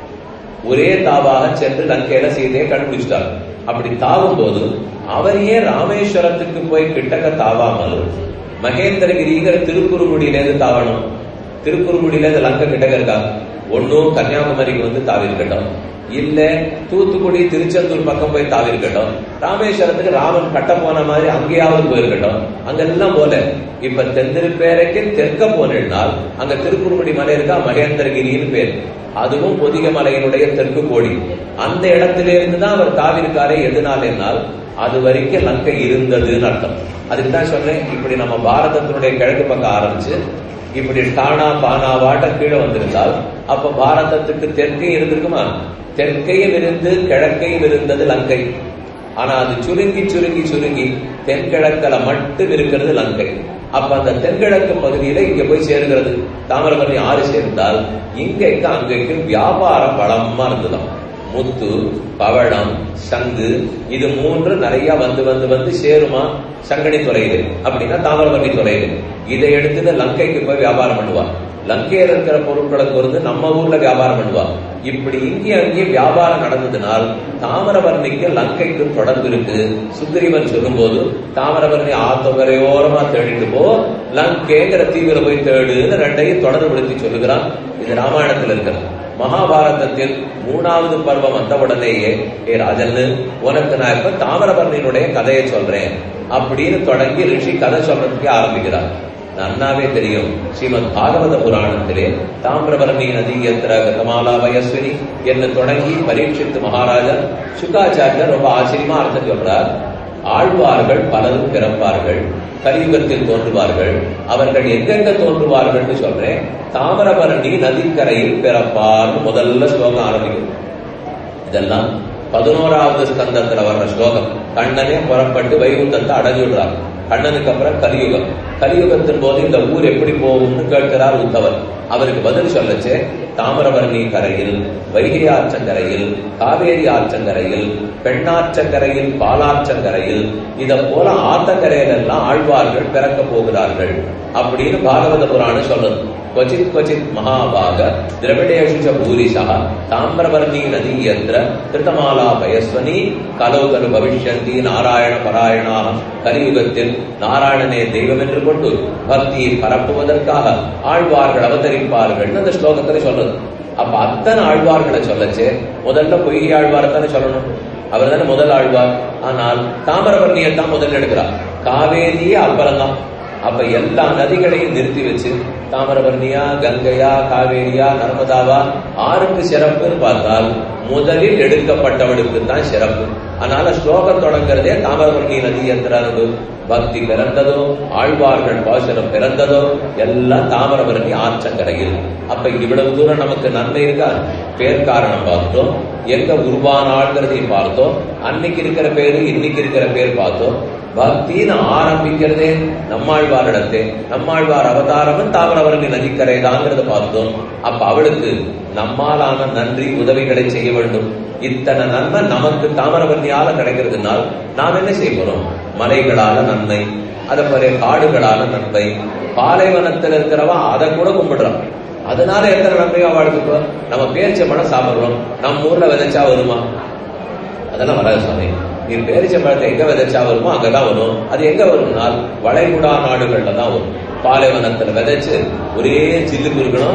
ஒரே தாவாக சென்று லங்கையில சீதையை கண்டுபிடிச்சிட்டார் அப்படி தாவும் போது அவர் ஏன் ராமேஸ்வரத்துக்கு போய் கிட்டக்க தாவாமல் மகேந்திரகிரிங்கிற திருக்குறுங்குடியிலேருந்து தாவணும் திருக்குறுங்குடியிலேருந்து லங்கை கிட்டக்க இருக்கா ஒன்னும் கன்னியாகுமரிக்கு வந்து தாவி இருக்கட்டும் இல்ல தூத்துக்குடி திருச்செந்தூர் பக்கம் போய் தாவி இருக்கட்டும் ராமேஸ்வரத்துக்கு ராமன் கட்ட போன மாதிரி அங்கேயாவது போயிருக்கட்டும் அங்கெல்லாம் போல இப்ப தென்திருப்பேரைக்கு தெற்க போனால் அங்க திருக்குறுங்குடி மலை இருக்கா மகேந்திரகிரின்னு பேர் அதுவும் பொதிக மலையினுடைய தெற்கு கோடி அந்த இடத்திலிருந்து தான் அவர் தாவிருக்காரே எதனாலேனால் அது வரைக்கும் லங்கை இருந்ததுன்னு அர்த்தம் அதுக்கு தான் சொன்னேன் இப்படி நம்ம பாரதத்தினுடைய கிழக்கு பக்கம் ஆரம்பிச்சு இப்படி டானா பானாவாட்ட கீழே வந்திருந்தால் அப்ப பாரதத்துக்கு தெற்கையும் இருந்திருக்குமா தெற்கையும் இருந்து கிழக்கையும் இருந்தது லங்கை ஆனா அது சுருங்கி சுருங்கி சுருங்கி தென்கிழக்கில மட்டும் இருக்கிறது லங்கை அப்ப அந்த தென்கிழக்கு பகுதியில இங்க போய் சேருகிறது தாமிரபரணி ஆறு சேர்ந்தால் இங்கைக்கு அங்கைக்கு வியாபாரம் பலமா இருந்ததாம் முத்து பவழம் சங்கு இது மூன்று நிறைய வந்து வந்து வந்து சேருமா சங்கடி துறையில அப்படின்னா தாமிரபரணி துறையில இதை எடுத்துட்டு லங்கைக்கு போய் வியாபாரம் பண்ணுவார் லங்கையில இருக்கிற பொருட்களுக்கு வந்து நம்ம ஊர்ல வியாபாரம் பண்ணுவார் இப்படி இங்கே அங்கே வியாபாரம் நடந்ததுனால் தாமிரபரணிக்கு லங்கைக்கு தொடர்பு இருக்கு சுக்ரீவன் சொல்லும் போது தாமிரபரணி ஆத்தொகரையோரமா தேடிட்டு போ லங்கைங்கிற தீவிர போய் தேடுன்னு ரெண்டையும் தொடர்புபடுத்தி சொல்லுகிறான் இது ராமாயணத்தில் இருக்கிறது மகாபாரதத்தில் மூணாவது பருவம் வந்த உடனேயே ஏ ராஜன்னு உனக்கு நான் இப்ப தாமிரபரணியினுடைய கதையை சொல்றேன் அப்படின்னு தொடங்கி ரிஷி கதை சொல்றதுக்கு ஆரம்பிக்கிறார் நன்னாவே தெரியும் ஸ்ரீமத் பாகவத புராணத்திலே தாமிரபரணி நதி எத்திர கதமாலா வயஸ்வினி என்று தொடங்கி பரீட்சித்து மகாராஜா சுகாச்சாரியர் ரொம்ப ஆச்சரியமா அர்த்தம் சொல்றார் ஆழ்வார்கள் பலரும் பிறப்பார்கள் கலியுகத்தில் தோன்றுவார்கள் அவர்கள் எங்கெங்க தோன்றுவார்கள்னு சொல்றேன் தாமிரபரணி நதிக்கரையில் பிறப்பார்னு முதல்ல ஸ்லோகம் ஆரம்பிக்கும் இதெல்லாம் பதினோராவது ஸ்கந்தத்துல வர்ற ஸ்லோகம் கண்ணனே புறப்பட்டு வைகுந்தத்தை அடைஞ்சுடுறார் கண்ணனுக்கு அப்புறம் கலியுகம் கலியுகத்தின் போது இந்த ஊர் எப்படி போகும்னு கேட்கிறார் உத்தவர் அவருக்கு பதில் சொல்லச்சு தாமிரபரணி கரையில் வைகை ஆற்றங்கரையில் காவேரி ஆற்றங்கரையில் பெண்ணாற்றங்கரையில் பாலாற்றங்கரையில் இத போல ஆத்தங்கரையிலெல்லாம் ஆழ்வார்கள் பிறக்க போகிறார்கள் அப்படின்னு பாகவத புராணம் சொல்லுது क्वचित् क्वचित् महाभाग द्रविडेषु च भूरिशः ताम्रवर्णी नदी यत्र कृतमाला पयस्वनी கலோ கலு பவிஷ்யந்தி நாராயண பராயணாக கலியுகத்தில் நாராயணனே தெய்வம் என்று கொண்டு பக்தியை பரப்புவதற்காக ஆழ்வார்கள் அவதரிப்பார்கள் அந்த ஸ்லோகத்துல சொல்றது அப்ப அத்தனை ஆழ்வார்களை சொல்லச்சு முதல்ல பொய்கை ஆழ்வார் தானே சொல்லணும் அவர் தானே முதல் ஆழ்வார் ஆனால் தாமிரபரணியை தான் முதல்ல எடுக்கிறார் காவேரியே அப்புறம் தான் அப்ப எல்லா நதிகளையும் நிறுத்தி வச்சு தாமிரபரணியா கங்கையா காவேரியா நர்மதாவா ஆருக்கு சிறப்புன்னு பார்த்தால் முதலில் எடுக்கப்பட்டவளுக்கு தான் சிறப்பு அதனால ஸ்லோகம் தொடங்குறதே தாமிரபரணி நதி எத்திரது பக்தி பிறந்ததோ ஆழ்வார்கள் பாசுரம் பிறந்ததோ எல்லாம் தாமிரபரணி ஆற்றங்கரையில் அப்ப இவ்வளவு தூரம் நமக்கு நன்மை இருக்கா பேர் காரணம் பார்த்தோம் எங்க உருவானாள்ங்கிறதையும் பார்த்தோம் அன்னைக்கு இருக்கிற பேரு இன்னைக்கு இருக்கிற பேர் பார்த்தோம் பக்தின்னு ஆரம்பிக்கிறதே நம்மாழ்வாரிடத்தே நம்மாழ்வார் அவதாரமும் தாமிரபரணி நதிக்கரை தாங்கிறத பார்த்தோம் அப்ப அவளுக்கு நம்மாலான நன்றி உதவிகளை செய்ய வேண்டும் இத்தனை நன்மை நமக்கு தாமிரபரணியால கிடைக்கிறதுனால் நாம் என்ன செய்ய போறோம் மலைகளால நன்மை அதை போல காடுகளால நன்மை பாலைவனத்தில் இருக்கிறவா அதை கூட கும்பிடுறான் அதனால எத்தனை நன்மையோ அவளுக்கு நம்ம பேரிச்சம்பழம் சாப்பிடுறோம் நம்ம ஊர்ல விதைச்சா வருமா அதெல்லாம் வராது சுவாமி நீ பேரிச்சம்பழத்தை எங்க விதைச்சா வருமோ அங்கதான் வரும் அது எங்க வரும்னால் வளைகுடா நாடுகள்ல தான் வரும் பாலைவனத்துல விதைச்சு ஒரே ஜில்லுக்கு இருக்கணும்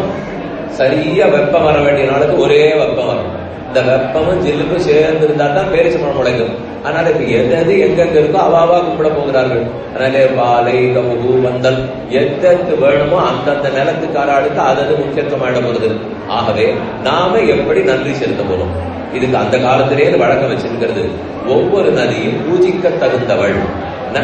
சரியா வெப்பம் வர வேண்டிய நாளுக்கு ஒரே வெப்பம் வரும் இந்த வெப்பமும் ஜில்லுக்கும் சேர்ந்து இருந்தா தான் பேரிச்சம்பழம் முளைக்கும் அதனால இப்ப எது எது எங்கெங்க இருக்கோ அவாவா கும்பிட போகிறார்கள் அதனாலே பாலை கமுகு வந்தல் எதற்கு வேணுமோ அந்தந்த நிலத்துக்காராளுக்கு அதது முக்கியத்துவம் போகிறது ஆகவே நாம எப்படி நன்றி செலுத்த போறோம் இதுக்கு அந்த காலத்திலேயே வழக்கம் வச்சிருக்கிறது ஒவ்வொரு நதியும் பூஜிக்க தகுந்தவள் என்ன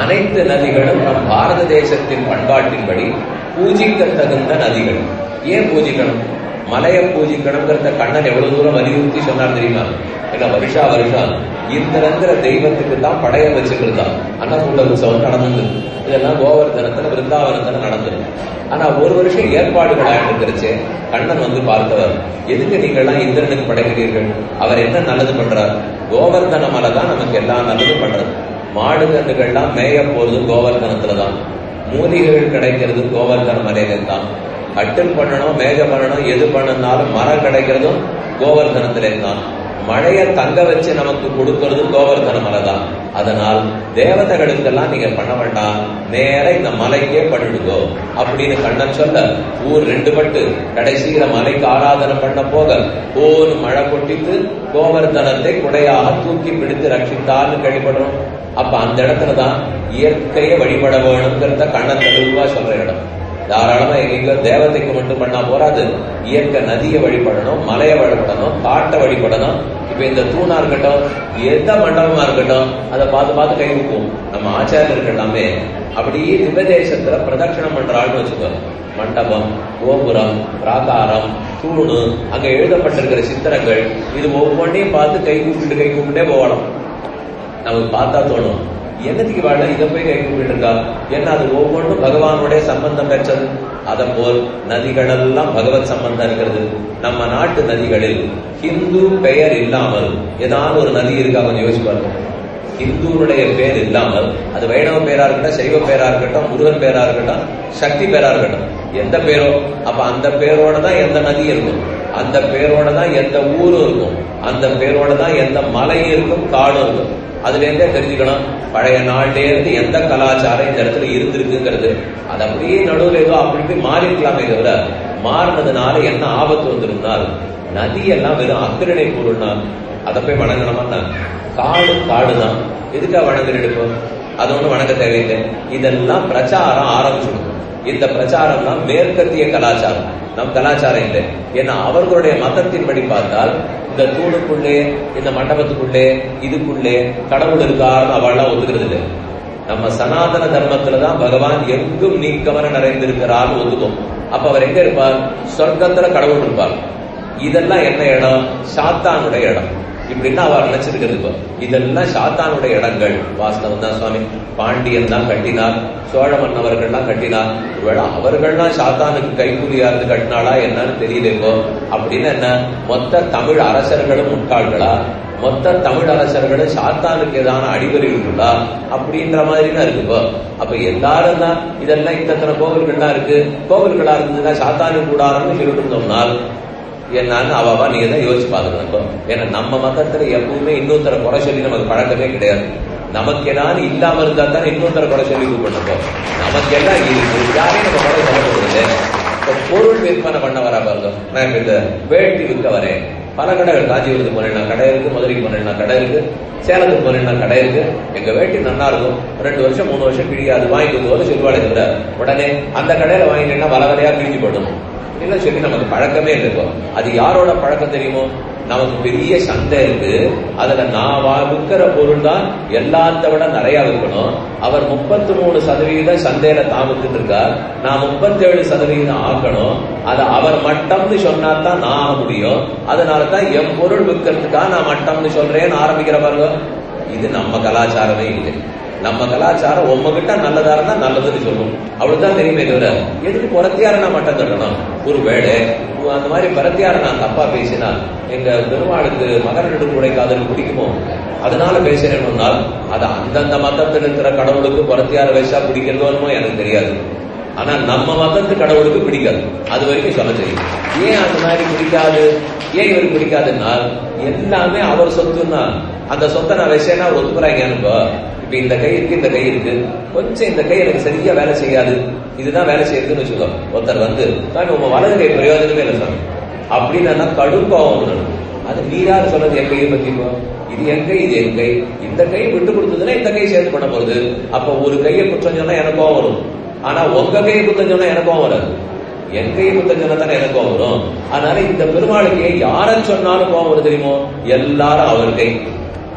அனைத்து நதிகளும் நம் பாரத தேசத்தின் பண்பாட்டின்படி பூஜிக்க தகுந்த நதிகள் ஏன் பூஜிக்கணும் மலையை பூஜிக்கணுங்கிறத கண்ணன் எவ்வளவு தூரம் வலியுறுத்தி சொன்னார் தெரியுமா ஏன்னா வருஷா வருஷம் இந்திரங்கிற தெய்வத்துக்கு தான் படையம் வச்சுக்கிருந்தான் அன்னகூட உற்சவம் நடந்தது இதெல்லாம் கோவர்தனத்துல விருந்தாவனத்துல நடந்தது ஆனா ஒரு வருஷம் ஏற்பாடுகள் ஆயிட்டு கண்ணன் வந்து பார்த்தவர் எதுக்கு நீங்கள்லாம் இந்திரனுக்கு படைக்கிறீர்கள் அவர் என்ன நல்லது பண்றார் கோவர்தன மலை தான் நமக்கு எல்லா நல்லதும் பண்றது மாடு கன்றுகள்லாம் மேய போறது கோவர்தனத்துல தான் மூலிகைகள் கிடைக்கிறது கோவர்தன மலையில தான் கட்டில் பண்ணணும் மேக பண்ணணும் எது பண்ணனாலும் மரம் கிடைக்கிறதும் கோவர்தனத்திலே தான் மழைய தங்க வச்சு நமக்கு கொடுக்கறதும் கோவர்தன மலை தான் அதனால் தேவதைகளுக்கெல்லாம் நீங்க பண்ண வேண்டாம் நேர இந்த மலைக்கே பண்ணிடுங்கோ அப்படின்னு கண்ணன் சொல்ல ஊர் ரெண்டு பட்டு கடைசியில மலைக்கு ஆராதனை பண்ண போக போர் மழை கொட்டித்து கோவர்தனத்தை குடையாக தூக்கி பிடித்து ரட்சித்தான்னு கேள்விப்படுறோம் அப்ப அந்த இடத்துலதான் இயற்கையை வழிபட வேணுங்கிறத கண்ணன் தெளிவா சொல்ற இடம் தாராளமா எங்க தேவதைக்கு மட்டும் பண்ணா போறாது இயற்கை நதியை வழிபடணும் மலையை வழிபடணும் காட்டை வழிபடணும் இப்ப இந்த தூணா இருக்கட்டும் எந்த மண்டபமா இருக்கட்டும் அதை பார்த்து பார்த்து கை வைப்போம் நம்ம ஆச்சாரியர்கள் எல்லாமே அப்படியே திபதேசத்துல பிரதட்சணம் பண்றாள்னு வச்சுக்கோ மண்டபம் கோபுரம் பிராகாரம் தூணு அங்க எழுதப்பட்டிருக்கிற சித்திரங்கள் இது ஒவ்வொன்றையும் பார்த்து கை கூப்பிட்டு கை கூப்பிட்டே போகலாம் நமக்கு பார்த்தா தோணும் என்னத்துக்கு வாழ இதை போய் கை கூப்பிட்டு இருக்கா ஏன்னா அது ஒவ்வொன்றும் பகவானுடைய சம்பந்தம் பெற்றது அதை போல் நதிகள் எல்லாம் பகவத் சம்பந்தம் இருக்கிறது நம்ம நாட்டு நதிகளில் ஹிந்து பெயர் இல்லாமல் ஏதாவது ஒரு நதி இருக்கா கொஞ்சம் யோசிச்சு பாருங்க ஹிந்துனுடைய பேர் இல்லாமல் அது வைணவ பேரா இருக்கட்டும் சைவ பேரா இருக்கட்டும் முருகன் பேரா இருக்கட்டும் சக்தி பேரா இருக்கட்டும் எந்த பேரோ அப்ப அந்த பேரோட தான் எந்த நதி இருக்கும் அந்த பேரோட தான் எந்த ஊரும் இருக்கும் அந்த பேரோட தான் எந்த மலையும் இருக்கும் காடும் இருக்கும் அதுல இருந்தே தெரிஞ்சுக்கணும் பழைய நாள்ல இருந்து எந்த கலாச்சாரம் இந்த இடத்துல இருந்திருக்குங்கிறது அது அப்படியே நடுவில் ஏதோ அப்படி போய் மாறி இருக்கலாமே தவிர மாறினதுனால என்ன ஆபத்து வந்திருந்தால் நதி எல்லாம் வெறும் அக்கிரணை பொருள்னா அதை போய் வணங்கணுமா காடு காடு தான் எதுக்கா வணங்குறோம் அது ஒண்ணு வணங்க தேவையில்லை இதெல்லாம் பிரச்சாரம் ஆரம்பிச்சிடும் இந்த பிரச்சாரம் தான் மேற்கத்திய கலாச்சாரம் நம் கலாச்சாரம் இல்லை ஏன்னா அவர்களுடைய மதத்தின்படி பார்த்தால் இந்த தூணுக்குள்ளே இந்த மண்டபத்துக்குள்ளே இதுக்குள்ளே கடவுள் இருக்காருன்னு அவள்லாம் ஒத்துக்கிறது இல்லை நம்ம சனாதன தர்மத்துலதான் பகவான் எங்கும் நீக்கமர நிறைந்திருக்கிறார்னு ஒத்துக்கும் அப்ப அவர் எங்க இருப்பார் சொர்க்கத்துல கடவுள் இருப்பார் இதெல்லாம் என்ன இடம் சாத்தானுடைய இடம் இப்படின்னா அவர் நினைச்சிருக்கிறது இப்போ இதெல்லாம் சாத்தானுடைய இடங்கள் வாஸ்தவம் தான் சுவாமி பாண்டியன் தான் கட்டினார் சோழ மன்னவர்கள்லாம் கட்டினார் ஒருவேளை அவர்கள்லாம் சாத்தானுக்கு கைகூலியா இருந்து கட்டினாளா என்னன்னு தெரியல இப்போ அப்படின்னு என்ன மொத்த தமிழ் அரசர்களும் முட்டாள்களா மொத்த தமிழ் அரசர்களும் சாத்தானுக்கு ஏதான அடிவருகளா அப்படின்ற மாதிரி தான் இருக்கு இப்போ அப்ப எல்லாரும் தான் இதெல்லாம் இத்தனை கோவில்கள்லாம் இருக்கு கோவில்களா இருந்ததுன்னா சாத்தானுக்கு கூடாதுன்னு சொல்லிட்டு இருந்தோம்னால் என்னன்னு அவாவா நீங்க தான் யோசிச்சு பாத்துக்கணும் ஏன்னா நம்ம மதத்துல எப்பவுமே இன்னொருத்தர குறை சொல்லி நமக்கு பழக்கமே கிடையாது நமக்கு ஏதாவது இல்லாம இருந்தா தானே இன்னொருத்தர குறை சொல்லி கூப்பிடணும் நமக்கு எல்லாம் இருக்கு யாரையும் நம்ம குறை சொல்லப்படுறது இப்ப பொருள் விற்பனை பண்ண வர பாருங்க நான் இப்ப இந்த வேட்டி விற்க வரேன் பல கடைகள் காஞ்சிபுரத்துக்கு போனேன்னா கடை இருக்கு மதுரைக்கு போனேன்னா கடை இருக்கு சேலத்துக்கு போனேன்னா கடை இருக்கு எங்க வேட்டி நல்லா இருக்கும் ரெண்டு வருஷம் மூணு வருஷம் கிழியாது வாங்கிட்டு வந்து சொல்லுவாளே தவிர உடனே அந்த கடையில வாங்கிட்டேன்னா வர வரையா கிழிஞ்சு போடணும் இல்லை சொல்லி நமக்கு பழக்கமே இல்லை அது யாரோட பழக்கம் தெரியுமோ நமக்கு பெரிய சந்தை இருக்கு அதுல நான் விற்கிற பொருள் தான் எல்லாத்த விட நிறைய விற்கணும் அவர் முப்பத்தி மூணு சதவீதம் சந்தையில தான் வித்துட்டு இருக்கார் நான் முப்பத்தேழு சதவீதம் ஆக்கணும் அதை அவர் மட்டம்னு சொன்னா தான் நான் ஆக முடியும் அதனால தான் என் பொருள் விற்கிறதுக்காக நான் மட்டம்னு சொல்றேன்னு ஆரம்பிக்கிற பாருங்க இது நம்ம கலாச்சாரமே இல்லை நம்ம கலாச்சாரம் உங்ககிட்ட நல்லதா இருந்தா நல்லதுன்னு சொல்லுவோம் அவ்வளவுதான் தெரியுமே தவிர எதுக்கு புறத்தியார நான் மட்டம் தட்டணும் ஒரு வேலை அந்த மாதிரி பரத்தியார நான் தப்பா பேசினா எங்க பெருமாளுக்கு மகர நெடுமுறை காதல் பிடிக்குமோ அதனால பேசுறேன்னால் அது அந்தந்த மதத்தில் இருக்கிற கடவுளுக்கு புறத்தியார வயசா பிடிக்கிறதோன்னு எனக்கு தெரியாது ஆனா நம்ம மதத்து கடவுளுக்கு பிடிக்காது அது வரைக்கும் சொல்ல தெரியும் ஏன் அந்த மாதிரி பிடிக்காது ஏன் இவருக்கு பிடிக்காதுன்னா எல்லாமே அவர் சொத்துன்னா அந்த சொத்தை நான் வச்சேன்னா ஒத்துக்குறாங்க இப்ப இப்ப இந்த கை இருக்கு இந்த கை இருக்கு கொஞ்சம் இந்த கை எனக்கு சரியா வேலை செய்யாது இதுதான் வேலை செய்யுதுன்னு வச்சுக்கோ ஒருத்தர் வந்து சாமி உங்க வலது கை பிரயோஜனமே இல்லை சாமி அப்படின்னு கடும் கோபம் வரணும். அது நீரார் சொன்னது என் கையை பத்தி இது என் கை இது என் கை இந்த கை விட்டு கொடுத்ததுன்னா இந்த கை சேர்த்து பண்ண போகுது அப்ப ஒரு கையை குற்றம் சொன்னா எனக்கும் வரும் ஆனா உங்க கையை குற்றம் சொன்னா எனக்கும் வராது என் கையை குற்றம் சொன்னா தானே எனக்கும் வரும் அதனால இந்த பெருமாளுக்கு யாரை சொன்னாலும் கோவம் வரும் தெரியுமோ எல்லாரும் அவர் கை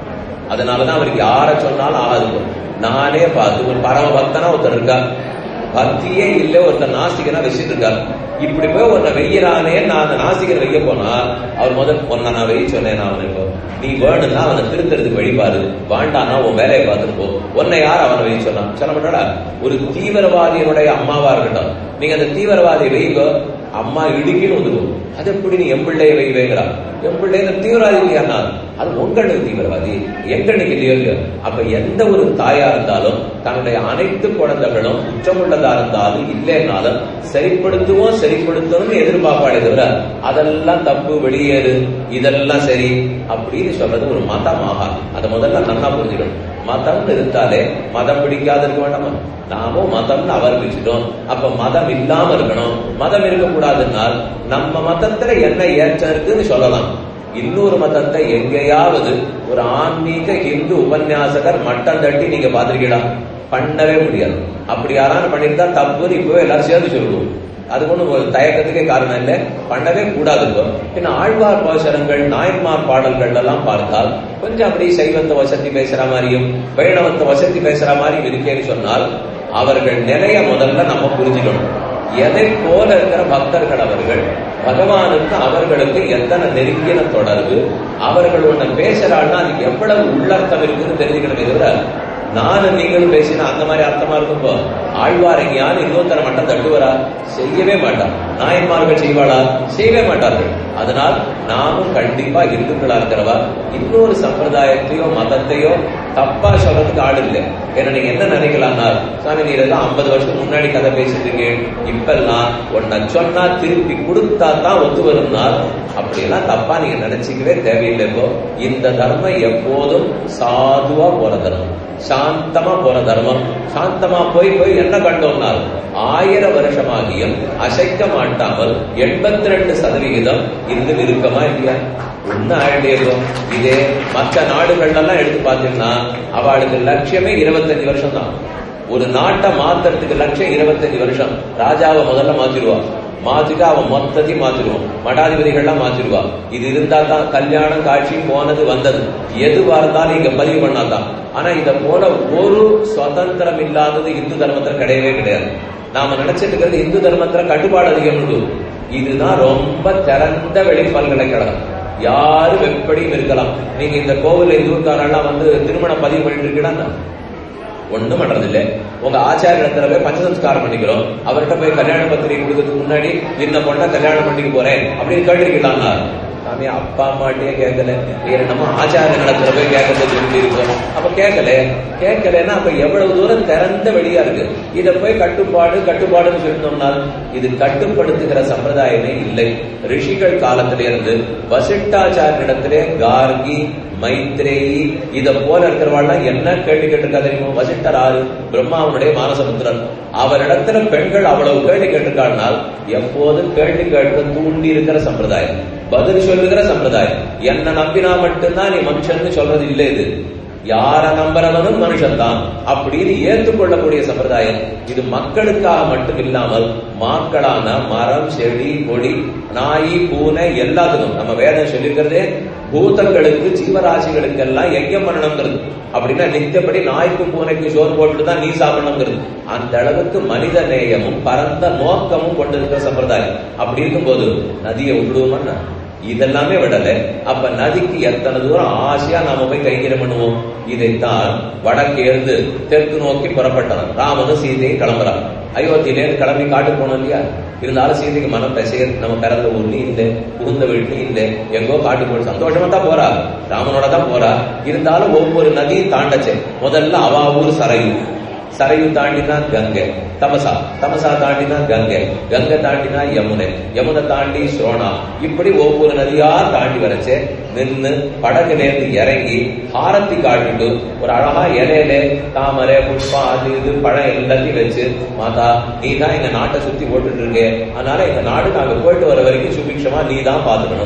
அதனாலதான் அவருக்கு யார சொன்னாலும் ஆகாது நானே பார்த்து ஒரு பரம பக்தனா ஒருத்தர் இருக்கா பக்தியே இல்ல ஒருத்தர் நாஸ்திகனா வச்சுட்டு இருக்காரு இப்படி போய் உன்னை வெய்யறானே நான் அந்த நாஸ்திகர் வெய்ய போனா அவர் முதல் உன்னை நான் வெய்ய சொன்னேன் நான் அவனுக்கு நீ வேணும்னா அவனை திருத்துறதுக்கு வழிபாரு வாண்டானா உன் வேலையை பார்த்துட்டு போ உன்னை யார் அவனை வெய்ய சொன்னான் சொல்ல மாட்டாடா ஒரு தீவிரவாதியினுடைய அம்மாவா இருக்கட்டும் நீங்க அந்த தீவிரவாதியை வெய்யுங்க அம்மா இடுக்கின்னு வந்துடும் அது எப்படி நீ எம்பிள்ளைய வை வைக்கிறா எம்பிள்ளை இந்த தீவிரவாதி இல்லையா அது உங்களுக்கு தீவிரவாதி எங்களுக்கு இல்லையோ இல்லையோ அப்ப எந்த ஒரு தாயா இருந்தாலும் தன்னுடைய அனைத்து குழந்தைகளும் குற்றமுள்ளதா இருந்தாலும் இல்லைன்னாலும் சரிப்படுத்துவோம் சரிப்படுத்தணும்னு எதிர்பார்ப்பாளே தவிர அதெல்லாம் தப்பு வெளியேறு இதெல்லாம் சரி அப்படின்னு சொல்றது ஒரு மதம் ஆகாது அதை முதல்ல நல்லா புரிஞ்சுக்கணும் மதம் இருந்தாலே மதம் பிடிக்காத இருக்க வேண்டாமா நாமும் மதம்னு அவர்பிச்சிட்டோம் அப்ப மதம் இல்லாம இருக்கணும் மதம் இருக்கக்கூடாதுன்னால் நம்ம மதத்துல என்ன ஏற்றம் இருக்குன்னு சொல்லலாம் இன்னொரு மதத்தை எங்கேயாவது ஒரு ஆன்மீக இந்து உபன்யாசகர் மட்டம் தட்டி நீங்க பாத்திருக்கீங்களா பண்ணவே முடியாது அப்படி யாராலும் பண்ணிருந்தா தப்புன்னு இப்பவே எல்லாரும் சேர்ந்து சொல்லுவோம் அது ஒண்ணும் ஒரு தயக்கத்துக்கே காரணம் இல்லை பண்ணவே கூடாது பின்ன ஆழ்வார் பாசனங்கள் நாயன்மார் பாடல்கள் எல்லாம் பார்த்தால் கொஞ்சம் அப்படி சைவத்தை வசதி பேசுற மாதிரியும் வைணவத்தை வசதி பேசுற மாதிரியும் இருக்கேன்னு சொன்னால் அவர்கள் நிலைய முதல்ல நம்ம புரிஞ்சுக்கணும் எதை போல இருக்கிற பக்தர்கள் அவர்கள் பகவானுக்கு அவர்களுக்கு எத்தனை நெருங்கின தொடர்பு அவர்கள் ஒண்ணு பேசுறாள்னா அதுக்கு எவ்வளவு உள்ளர்த்தம் இருக்குன்னு தெரிஞ்சுக்கணுமே தவிர நானும் நீங்களும் பேசினா அந்த மாதிரி அர்த்தமா இருக்கும்போ ஆழ்வார் எங்கேயாவது இன்னொருத்தர மட்டும் தட்டுவரா செய்யவே மாட்டார் நாயன்மார்கள் செய்வாளா செய்யவே மாட்டார்கள் அதனால் நாமும் கண்டிப்பா இந்துக்களா இருக்கிறவா இன்னொரு சம்பிரதாயத்தையோ மதத்தையோ தப்பா சொல்றதுக்கு ஆள் இல்லை ஏன்னா நீங்க என்ன நினைக்கலாம்னா சாமி நீ இதெல்லாம் ஐம்பது வருஷத்துக்கு முன்னாடி கதை பேசிட்டு இருக்கேன் இப்பெல்லாம் உன்னை சொன்னா திருப்பி கொடுத்தா தான் ஒத்து வரும்னா அப்படியெல்லாம் தப்பா நீங்க நினைச்சிக்கவே தேவையில்லை இப்போ இந்த தர்மம் எப்போதும் சாதுவா போற தர்மம் சாந்தமா போற தர்மம் சாந்தமா போய் போய் என்ன கண்டோம்னால் ஆயிரம் வருஷமாகியும் அசைக்க மாட்டாமல் எண்பத்தி ரெண்டு சதவிகிதம் இன்னும் இருக்கமா இல்லையா ஒண்ணு ஆயிட்டே இதே மற்ற நாடுகள்லாம் எடுத்து பார்த்தீங்கன்னா அவளுக்கு லட்சியமே இருபத்தஞ்சு வருஷம் தான் ஒரு நாட்டை மாத்துறதுக்கு லட்சியம் இருபத்தஞ்சு வருஷம் ராஜாவை முதல்ல மாத்திடுவா மாத்திட்டு அவன் மொத்தத்தையும் மாத்திடுவான் மடாதிபதிகள்லாம் மாத்திடுவா இது இருந்தா தான் கல்யாணம் காட்சி போனது வந்தது எதுவா இருந்தாலும் இங்க பதிவு பண்ணாதான் ஆனா இத போல ஒரு சுதந்திரம் இல்லாதது இந்து தர்மத்துல கிடையவே கிடையாது நாம நினைச்சிட்டு இருக்கிறது இந்து தர்மத்துல கட்டுப்பாடு அதிகம் உண்டு இதுதான் ரொம்ப திறந்த வெளி பல்கலைக்கழகம் யாரும் எப்படியும் இருக்கலாம் நீங்க இந்த கோவில் இந்த ஊர்க்காரெல்லாம் வந்து திருமணம் பதிவு பண்ணிட்டு இருக்கீங்கன்னா ஒண்ணும் பண்றது இல்ல உங்க ஆச்சாரியத்துல போய் பஞ்சசம்ஸ்காரம் பண்ணிக்கிறோம் அவர்கிட்ட போய் கல்யாண பத்திரிகை கொடுக்கறதுக்கு முன்னாடி இந்த பொண்ணை கல்யாணம் பண்ணிக்க போறேன் அப்படின்னு கேட்டிருக்கலாம்னா சாமி அப்பா அம்மாட்டே கேட்கல வேற நம்ம ஆச்சாரிய நடத்துல போய் கேட்கறது சொல்லி இருக்கோம் அப்ப கேட்கல கேட்கலன்னா அப்ப எவ்வளவு தூரம் திறந்த வெளியா இருக்கு இத போய் கட்டுப்பாடு கட்டுப்பாடுன்னு சொல்லிட்டோம்னால் இது கட்டுப்படுத்துகிற சம்பிரதாயமே இல்லை ரிஷிகள் காலத்தில இருந்து வசிஷ்டாச்சாரியிடத்திலே கார்கி மைத்ரேயி இத போல இருக்கிறவாள்லாம் என்ன கேள்வி கேட்டிருக்கா தெரியுமா வசிஷ்டர் ஆறு பிரம்மாவனுடைய மானசமுத்திரன் அவரிடத்துல பெண்கள் அவ்வளவு கேள்வி கேட்டிருக்காள்னால் எப்போதும் கேள்வி கேட்க தூண்டி இருக்கிற சம்பிரதாயம் பதில் சொல்லுகிற சம்பிரதாயம் என்ன நம்பினா மட்டும்தான் நீ மனுஷன் சொல்றது இல்லை இது யார நம்புறவனும் மனுஷன் தான் அப்படின்னு ஏற்றுக்கொள்ளக்கூடிய சம்பிரதாயம் இது மக்களுக்காக மட்டும் இல்லாமல் மாக்களான மரம் செடி கொடி நாய் பூனை எல்லாத்துக்கும் நம்ம வேதம் சொல்லியிருக்கிறதே பூதங்களுக்கு ஜீவராசிகளுக்கு எல்லாம் யஜ்யம் பண்ணணுங்கிறது அப்படின்னா நித்தியப்படி நாய்க்கு பூனைக்கு சோறு போட்டுட்டு தான் நீ சாப்பிடணுங்கிறது அந்த அளவுக்கு மனித நேயமும் பரந்த நோக்கமும் கொண்டிருக்கிற சம்பிரதாயம் அப்படி இருக்கும்போது நதியை விடுவோம்னா இதெல்லாமே விடல அப்ப நதிக்கு எத்தனை தூரம் ஆசையா நாம போய் கைங்கரம் பண்ணுவோம் இதைத்தான் வடக்கே இருந்து தெற்கு நோக்கி புறப்பட்டவன் ராமனும் சீதையும் கிளம்புறான் அயோத்தியிலேருந்து கிளம்பி காட்டு போனோம் இல்லையா இருந்தாலும் சீதைக்கு மனம் பெசைய நம்ம பிறந்த ஊர்லயும் இல்லை புகுந்த வீட்லயும் இல்லை எங்கோ காட்டு போய் சந்தோஷமா தான் போறா ராமனோட தான் போறா இருந்தாலும் ஒவ்வொரு நதியும் தாண்டச்சே முதல்ல அவா ஊர் சரையூர் சரையு தாண்டினா கங்கை தமசா தமசா தாண்டினா கங்கை கங்கை தாண்டினா யமுனை யமுனை தாண்டி ஸ்ரோனா இப்படி ஒவ்வொரு நதியா தாண்டி வரச்சே நின்னு படகுலேருந்து இறங்கி ஹாரத்தி காட்டிட்டு ஒரு அழகா இலையில தாமரை புஷ்பம் அது இது பழம் எல்லாத்தையும் வச்சு மாதா நீ தான் எங்க நாட்டை சுத்தி போட்டுட்டு இருக்க அதனால எங்க நாடு நாங்க போயிட்டு வர வரைக்கும் சுபிக்ஷமா நீ தான் பாத்துக்கணும்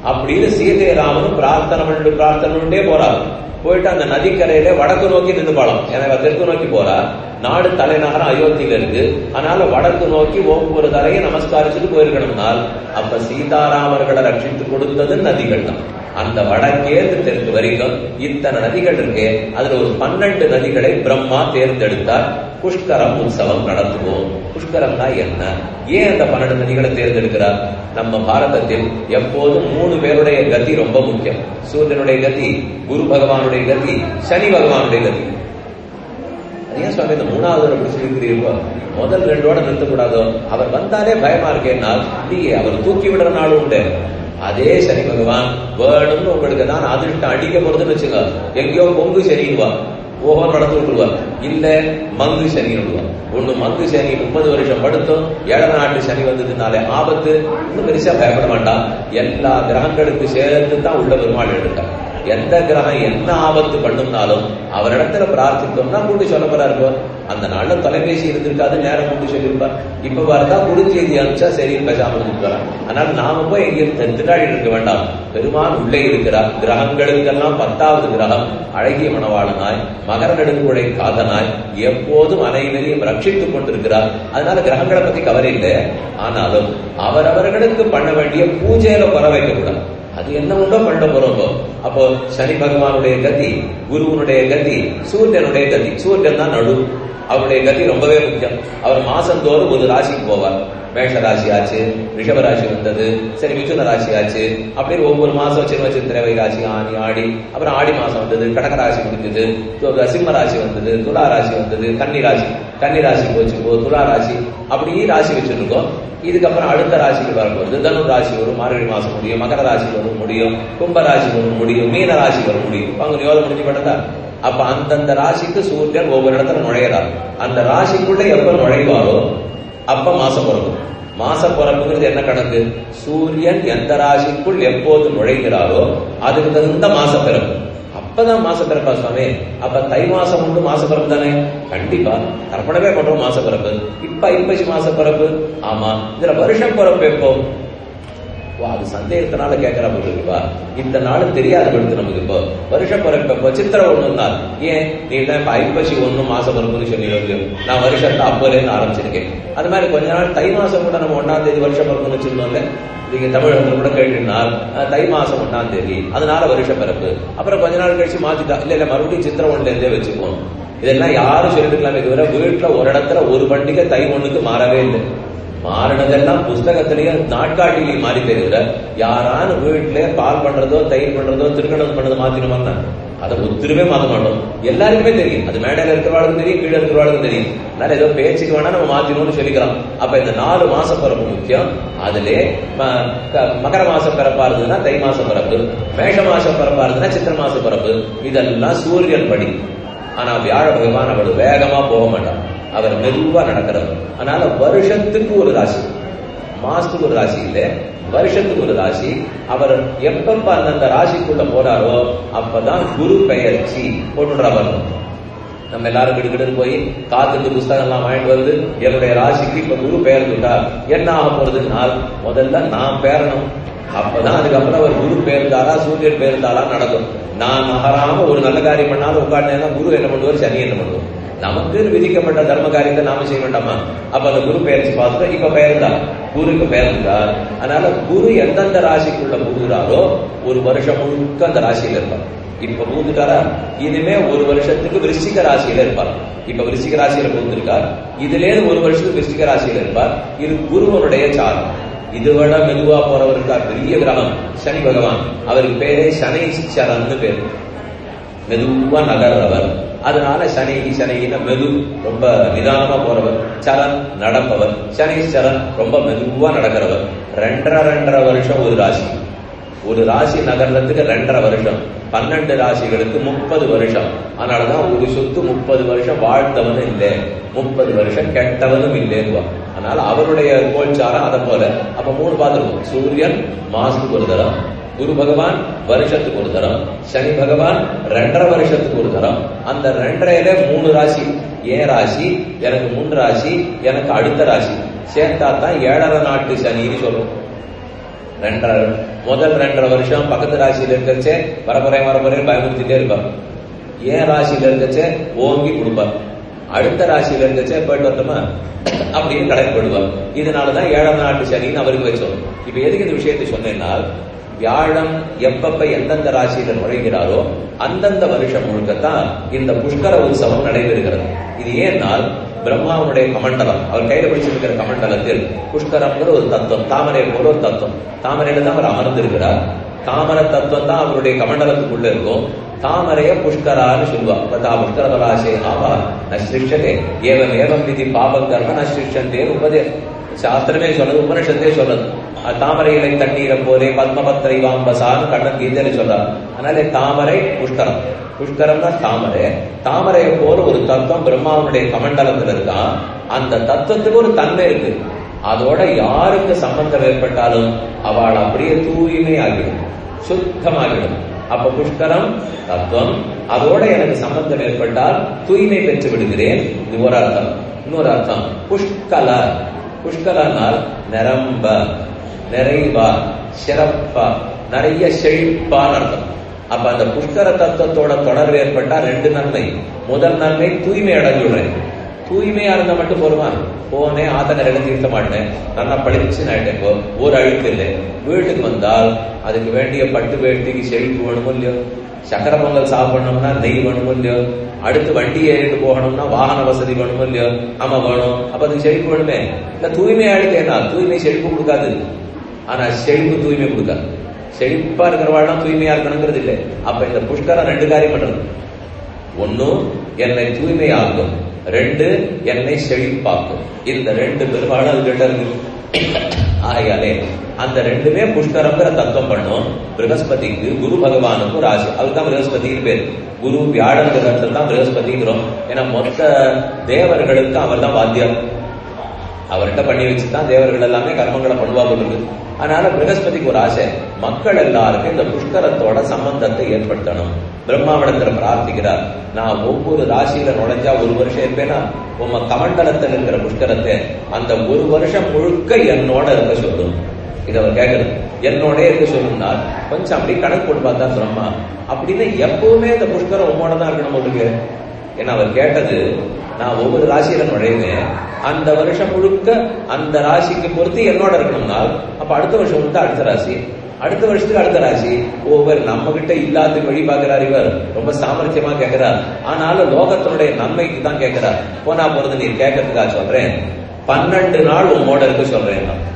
அப்படின்னு சீதை ராமனும் பிரார்த்தனை பண்ணி பிரார்த்தனை பண்ணிட்டே போறாரு போயிட்டு அந்த நதிக்கரையில வடக்கு நோக்கி நின்று பாலம் எனவே தெற்கு நோக்கி போறா நாடு தலைநகரம் அயோத்தியில இருக்கு அதனால வடக்கு நோக்கி ஒவ்வொரு தரையும் நமஸ்காரிச்சுட்டு போயிருக்கணும்னால் அப்ப சீதாராமர்களை ரட்சித்து கொடுத்தது நதிகள் தான் அந்த வடக்கேந்து தெற்கு வரைக்கும் இத்தனை நதிகள் இருக்கு அதுல ஒரு பன்னெண்டு நதிகளை பிரம்மா தேர்ந்தெடுத்தார் புஷ்கரம் உற்சவம் நடத்துவோம் புஷ்கரம்னா என்ன ஏன் அந்த பன்னெண்டு நதிகளை தேர்ந்தெடுக்கிறார் நம்ம பாரதத்தில் எப்போதும் மூணு பேருடைய கதி ரொம்ப முக்கியம் சூரியனுடைய கதி குரு பகவானுடைய கதி சனி பகவானுடைய கதி ஏன் சுவாமி இந்த மூணாவது அப்படி சொல்லிக்கிறீர்களோ முதல் ரெண்டோட நிறுத்தக்கூடாதோ அவர் வந்தாலே பயமா இருக்கேன்னா இல்லையே அவர் தூக்கி விடுற நாள் உண்டு அதே சனி பகவான் வேணும்னு உங்களுக்கு தான் அதிர்ஷ்டம் அடிக்க போறதுன்னு வச்சுங்க எங்கேயோ பொங்கு சரிவா ஓஹோ நடந்து விட்டுருவா இல்ல மங்கு சனி விடுவா ஒண்ணு மங்கு சனி முப்பது வருஷம் படுத்தும் ஏழை நாட்டு சனி வந்ததுனாலே ஆபத்து இன்னும் பெருசா பயப்பட வேண்டாம் எல்லா கிரகங்களுக்கு சேர்த்து தான் உள்ள பெருமாள் எடுத்தார் எந்த கிரகம் என்ன ஆபத்து பண்ணும்னாலும் அவரிடத்துல பிரார்த்தித்தோம்னா கூட்டி சொல்ல போறா இருக்கும் அந்த நாள்ல தொலைபேசி இருந்திருக்காது நேரம் கூட்டி சொல்லியிருப்பார் இப்ப வரதா குறுஞ்செய்தி அனுப்பிச்சா சரி பேசாம இருந்துக்கலாம் அதனால நாம போய் எங்கேயும் திண்டாடி இருக்க வேண்டாம் பெருமான் உள்ளே இருக்கிறார் கிரகங்களுக்கெல்லாம் பத்தாவது கிரகம் அழகிய மணவாளனாய் மகர நெடுங்குழை காதனாய் எப்போதும் அனைவரையும் ரட்சித்துக் கொண்டிருக்கிறார் அதனால கிரகங்களை பத்தி கவலை இல்லை ஆனாலும் அவரவர்களுக்கு பண்ண வேண்டிய பூஜையில குறை வைக்க கூடாது அது என்ன உண்டோ பண்ண போறோம் அப்போ சனி பகவானுடைய கதி குருவனுடைய கதி சூரியனுடைய கதி சூரியன் தான் நடு அவருடைய கதி ரொம்பவே முக்கியம் அவர் மாசந்தோறும் ஒரு ராசிக்கு போவார் மேஷ ராசி ஆச்சு ரிஷப ராசி வந்தது சரி மிதுன ராசி ஆச்சு அப்படி ஒவ்வொரு மாசம் சின்ன சித்திரை வைகாசி ஆணி ஆடி அப்புறம் ஆடி மாசம் வந்தது கடக ராசி முடிஞ்சது சிம்ம ராசி வந்தது துலா ராசி வந்தது கன்னி ராசி கன்னி ராசி போச்சு போ துலா ராசி அப்படியே ராசி வச்சிருக்கோம் இதுக்கப்புறம் அடுத்த ராசிக்கு வரும்போது தனு ராசி வரும் மார்கழி மாசம் முடியும் மகர ராசி வரும் முடியும் கும்ப ராசி வரும் முடியும் மீன ராசி வரும் முடியும் அவங்க யோகம் முடிஞ்சு பட்டதா அப்ப அந்தந்த ராசிக்கு சூரியன் ஒவ்வொரு இடத்துல நுழையிறார் அந்த ராசிக்குள்ள எப்ப நுழைவாரோ அப்ப மாசம் பிறக்கும் மாச பிறப்புங்கிறது என்ன கணக்கு சூரியன் எந்த ராசிக்குள் எப்போது நுழைகிறாரோ அதுக்கு தகுந்த மாச பிறப்பு அப்பதான் மாச பிறப்பா சுவாமி அப்ப தை மாசம் உண்டு மாச பிறப்பு தானே கண்டிப்பா கற்பனவே பண்றோம் மாச பிறப்பு இப்ப இப்பசி மாச பிறப்பு ஆமா இதுல வருஷம் பிறப்பு எப்போ வா அது சந்தேகத்தினால கேட்கிறா போட்டுருக்குவா இந்த நாள் தெரியாது படுத்து நமக்கு இப்போ வருஷ பிறப்பு இப்போ சித்திரை ஒண்ணு நாள் ஏன் நீ தான் இப்ப ஐப்பசி ஒண்ணு மாசம் பிறப்புன்னு சொல்லி நான் வருஷத்தை அப்போலேருந்து ஆரம்பிச்சிருக்கேன் அது மாதிரி கொஞ்ச நாள் தை மாசம் கூட நம்ம ஒன்னாம் தேதி வருஷ பிறப்புன்னு வச்சிருந்தோம்ல நீங்க தமிழகத்துல கூட கேட்டிருந்தால் தை மாசம் ஒன்னாம் தேதி அதனால வருஷ பிறப்பு அப்புறம் கொஞ்ச நாள் கழிச்சு மாத்திட்டா இல்ல இல்ல மறுபடியும் சித்திரை ஒண்ணுல இருந்தே வச்சுப்போம் இதெல்லாம் யாரும் சொல்லிருக்கலாமே தவிர வீட்டுல ஒரு இடத்துல ஒரு பண்டிகை தை ஒண்ணுக்கு மாறவே இல்லை மாறினதெல்லாம் புஸ்தகத்திலேயே நாட்காட்டிலையும் மாறி தெரியுற யாரான வீட்டுல பால் பண்றதோ தயிர் பண்றதோ திருக்கணம் பண்ணது மாத்தினோம்னா அதை ஒத்துருமே மாத்த மாட்டோம் எல்லாருக்குமே தெரியும் அது மேடையில இருக்கிறவாளுக்கும் தெரியும் கீழே இருக்கிறவாளுக்கும் தெரியும் அதனால ஏதோ பேச்சுக்கு வேணா நம்ம மாத்தினோம்னு சொல்லிக்கிறோம் அப்ப இந்த நாலு மாச பிறப்பு முக்கியம் அதுல மகர மாச பிறப்பா இருந்ததுன்னா தை மாச பிறப்பு மேஷ மாச பிறப்பா இருந்ததுன்னா சித்திர மாச பிறப்பு இதெல்லாம் சூரியன் படி ஆனா வியாழ பகவான் அவள் வேகமா போக மாட்டான் அவர் மெதுவா நடக்கிறவர் அதனால வருஷத்துக்கு ஒரு ராசி மாசத்துக்கு ஒரு ராசி இல்ல வருஷத்துக்கு ஒரு ராசி அவர் எப்பப்ப அந்தந்த ராசிக்குள்ள போறாரோ அப்பதான் குரு பெயர்ச்சி போட்டுன்றவர் நம்ம எல்லாரும் கிடுக்கிட்டு போய் காத்துட்டு புஸ்தகம் எல்லாம் வாங்கிட்டு வருது என்னுடைய ராசிக்கு இப்ப குரு பெயர்ந்துட்டார் என்ன ஆக போறதுனால் முதல்ல நான் பேரணும் அப்பதான் அதுக்கப்புறம் அவர் குரு பேர்ந்தாரா சூரியன் பேர்ந்தாரா நடக்கும் நான் நகராம ஒரு நல்ல காரியம் பண்ணாலும் உட்கார்ந்தேன்னா குரு என்ன பண்ணுவார் சனி என்ன பண்ணுவோம் நமக்கு விதிக்கப்பட்ட தர்ம காரியத்தை நாம செய்ய வேண்டாமா அப்ப அந்த குரு பெயர்ச்சி பார்த்துட்டு இப்ப பெயர்ந்தார் குருக்கு பெயர்ந்தார் அதனால குரு எந்தெந்த ராசிக்குள்ள புகுகிறாரோ ஒரு வருஷம் முழுக்க அந்த ராசியில இருப்பார் இப்ப பூந்துட்டாரா இனிமே ஒரு வருஷத்துக்கு விருச்சிக ராசியில இருப்பார் இப்ப விருச்சிக ராசியில பூந்திருக்கார் இதுல ஒரு வருஷத்துக்கு விருச்சிக ராசியில இருப்பார் இது குருவனுடைய சாரம் இது விட மெதுவா போறவருக்கு பெரிய கிரகம் சனி பகவான் அவருக்கு பேரே சனைச்சரன்னு பேர் மெதுவா நகர்றவர் அதனால சனி சனின மெது ரொம்ப நிதானமா போறவர் சரண் நடப்பவர் சனீஸ்வரன் ரொம்ப மெதுவா நடக்கிறவர் ரெண்டரை ரெண்டரை வருஷம் ஒரு ராசி ஒரு ராசி நகர்றதுக்கு ரெண்டரை வருஷம் பன்னெண்டு ராசிகளுக்கு முப்பது வருஷம் அதனாலதான் ஒரு சொத்து முப்பது வருஷம் வாழ்த்தவனும் இல்லை முப்பது வருஷம் கெட்டவனும் இல்லைன்னு அதனால அவருடைய கோல்சாரம் அதை போல அப்ப மூணு பார்த்துருக்கோம் சூரியன் மாசத்துக்கு ஒரு தரம் குரு பகவான் வருஷத்துக்கு ஒரு தரம் சனி பகவான் ரெண்டரை வருஷத்துக்கு ஒரு தரம் அந்த ரெண்டரையில மூணு ராசி ஏன் ராசி எனக்கு மூன்று ராசி எனக்கு அடுத்த ராசி சேர்த்தா தான் ஏழரை நாட்டு சனின்னு சொல்லுவோம் ரெண்டரை முதல் ரெண்டரை வருஷம் பக்கத்து ராசியில இருக்கச்சே வரப்போறேன் வரப்போறேன் பயமுறுத்திட்டே இருப்பார் ஏன் ராசியில இருக்கச்சே ஓங்கி கொடுப்பார் அடுத்த ராசியில இருக்கச்சே போயிட்டு வரட்டுமா அப்படின்னு கடைக்கு போடுவார் இதனாலதான் ஏழாம் நாட்டு சனின்னு அவருக்கு வச்சோம் இப்ப எதுக்கு இந்த விஷயத்தை சொன்னேன்னா வியாழம் எப்பப்ப எந்தெந்த ராசியில நுழைகிறாரோ அந்தந்த வருஷம் முழுக்கத்தான் இந்த புஷ்கர உற்சவம் நடைபெறுகிறது இது ஏன்னால் பிரம்மாவுடைய கமண்டலம் அவர் கையில பிடிச்சிருக்கிற கமண்டலத்தில் புஷ்கரம்ங்கிற ஒரு தத்துவம் தாமரை போல ஒரு தத்துவம் தாமரையில தான் அவர் அமர்ந்திருக்கிறார் தாமர தத்துவம் தான் அவருடைய கமண்டலத்துக்குள்ள இருக்கும் தாமரைய புஷ்கரான்னு சொல்லுவா ததா புஷ்கர பலாசே ஆவா நஷ்டிஷதே ஏவம் ஏவம் விதி பாபம் கர்ம நஷ்டிஷந்தே உபதே சாஸ்திரமே சொன்னது உபனிஷத்தே சொன்னது தாமரை இலை தண்ணீரை போலே பத்மபத்திரை வாம்பசான்னு கண்ணன் கீதையில சொல்றார் அதனால தாமரை புஷ்கரம் புஷ்கரம்னா தாமரை தாமரையை போல ஒரு தத்துவம் பிரம்மாவுடைய கமண்டலத்துல இருக்கான் அந்த தத்துவத்துக்கு ஒரு தன்மை இருக்கு அதோட யாருக்கு சம்பந்தம் ஏற்பட்டாலும் அவள் அப்படியே தூய்மை ஆகிடும் சுத்தமாகிடும் அப்ப புஷ்கரம் தத்துவம் அதோட எனக்கு சம்பந்தம் ஏற்பட்டால் தூய்மை பெற்று விடுகிறேன் இது ஒரு அர்த்தம் இன்னொரு அர்த்தம் புஷ்கல புஷ்கலனால் நிரம்ப நிறைவா சிறப்பா நிறைய செழிப்பான்னு அர்த்தம் அப்ப அந்த புஷ்கர தத்துவத்தோட தொடர்பு ஏற்பட்டா ரெண்டு நன்மை முதல் நன்மை தூய்மை அடைஞ்சுடுறேன் தூய்மையா இருந்தா மட்டும் போருமா போனேன் ஆத்தங்கரையில தீர்த்த மாட்டேன் நல்லா படிச்சு ஆயிட்டேன் இப்போ ஒரு அழுக்கு இல்லை வீட்டுக்கு வந்தால் அதுக்கு வேண்டிய பட்டு வேட்டிக்கு செழிப்பு வேணுமோ இல்லையோ சக்கர பொங்கல் சாப்பிடணும்னா நெய் வேணுமோ இல்லையோ அடுத்து வண்டி ஏறிட்டு போகணும்னா வாகன வசதி வேணுமோ இல்லையோ ஆமா வேணும் அப்ப அதுக்கு செழிப்பு வேணுமே இல்ல தூய்மை ஆயிடுத்தேனா தூய்மை செழிப்பு கொடுக்காது ஆனா செழிப்பு தூய்மை கொடுக்காது செழிப்பா இருக்கிறவாழ்லாம் தூய்மையா இருக்கணுங்கிறது இல்லை அப்ப இந்த புஷ்கரம் ரெண்டு காரியம் பண்றது ஒன்னும் என்னை தூய்மையாக்கும் ரெண்டு என்னை செழிப்பாக்கும் இந்த ரெண்டு பெரும்பாலும் அது கிட்ட இருக்கு ஆகையாலே அந்த ரெண்டுமே புஷ்கரங்கிற தத்துவம் பண்ணும் பிரகஸ்பதிக்கு குரு பகவானுக்கும் ராசி அதுதான் பிரகஸ்பதிக்கு பேர் குரு வியாழங்கிற இடத்துல தான் பிரகஸ்பதிங்கிறோம் ஏன்னா மொத்த தேவர்களுக்கு அவர் தான் வாத்தியம் அவர்கிட்ட பண்ணி வச்சுதான் தேவர்கள் எல்லாமே கர்மங்களை பண்ணுவாங்க இருக்கு அதனால பிரகஸ்பதிக்கு ஒரு ஆசை மக்கள் எல்லாருக்கும் இந்த புஷ்கரத்தோட சம்பந்தத்தை ஏற்படுத்தணும் பிரம்மாவிடத்துல பிரார்த்திக்கிறார் நான் ஒவ்வொரு ராசியில நுழைஞ்சா ஒரு வருஷம் இருப்பேனா உங்க கமண்டலத்தில் இருக்கிற புஷ்கரத்தை அந்த ஒரு வருஷம் முழுக்க என்னோட இருக்க சொல்லும் இதை அவர் கேட்கணும் என்னோட இருக்க சொல்லும்னா கொஞ்சம் அப்படி கணக்கு போட்டு பார்த்தா பிரம்மா அப்படின்னு எப்பவுமே இந்த புஷ்கரம் உம்மோட தான் இருக்கணும் உங்களுக்கு ஏன்னா அவர் கேட்டது நான் ஒவ்வொரு ராசியில நுழைவேன் அந்த வருஷம் முழுக்க அந்த ராசிக்கு பொறுத்து என்னோட இருக்கணும்னா அப்ப அடுத்த வருஷம் வந்து அடுத்த ராசி அடுத்த வருஷத்துக்கு அடுத்த ராசி ஒவ்வொரு நம்ம கிட்ட இல்லாத வழி பார்க்கிறார் இவர் ரொம்ப சாமர்த்தியமா கேட்கிறார் ஆனாலும் லோகத்தினுடைய நன்மைக்கு தான் கேட்கிறார் போனா போறது நீ கேட்கறதுக்காக சொல்றேன் பன்னெண்டு நாள் உம்மோட இருக்க சொல்றேன் நான்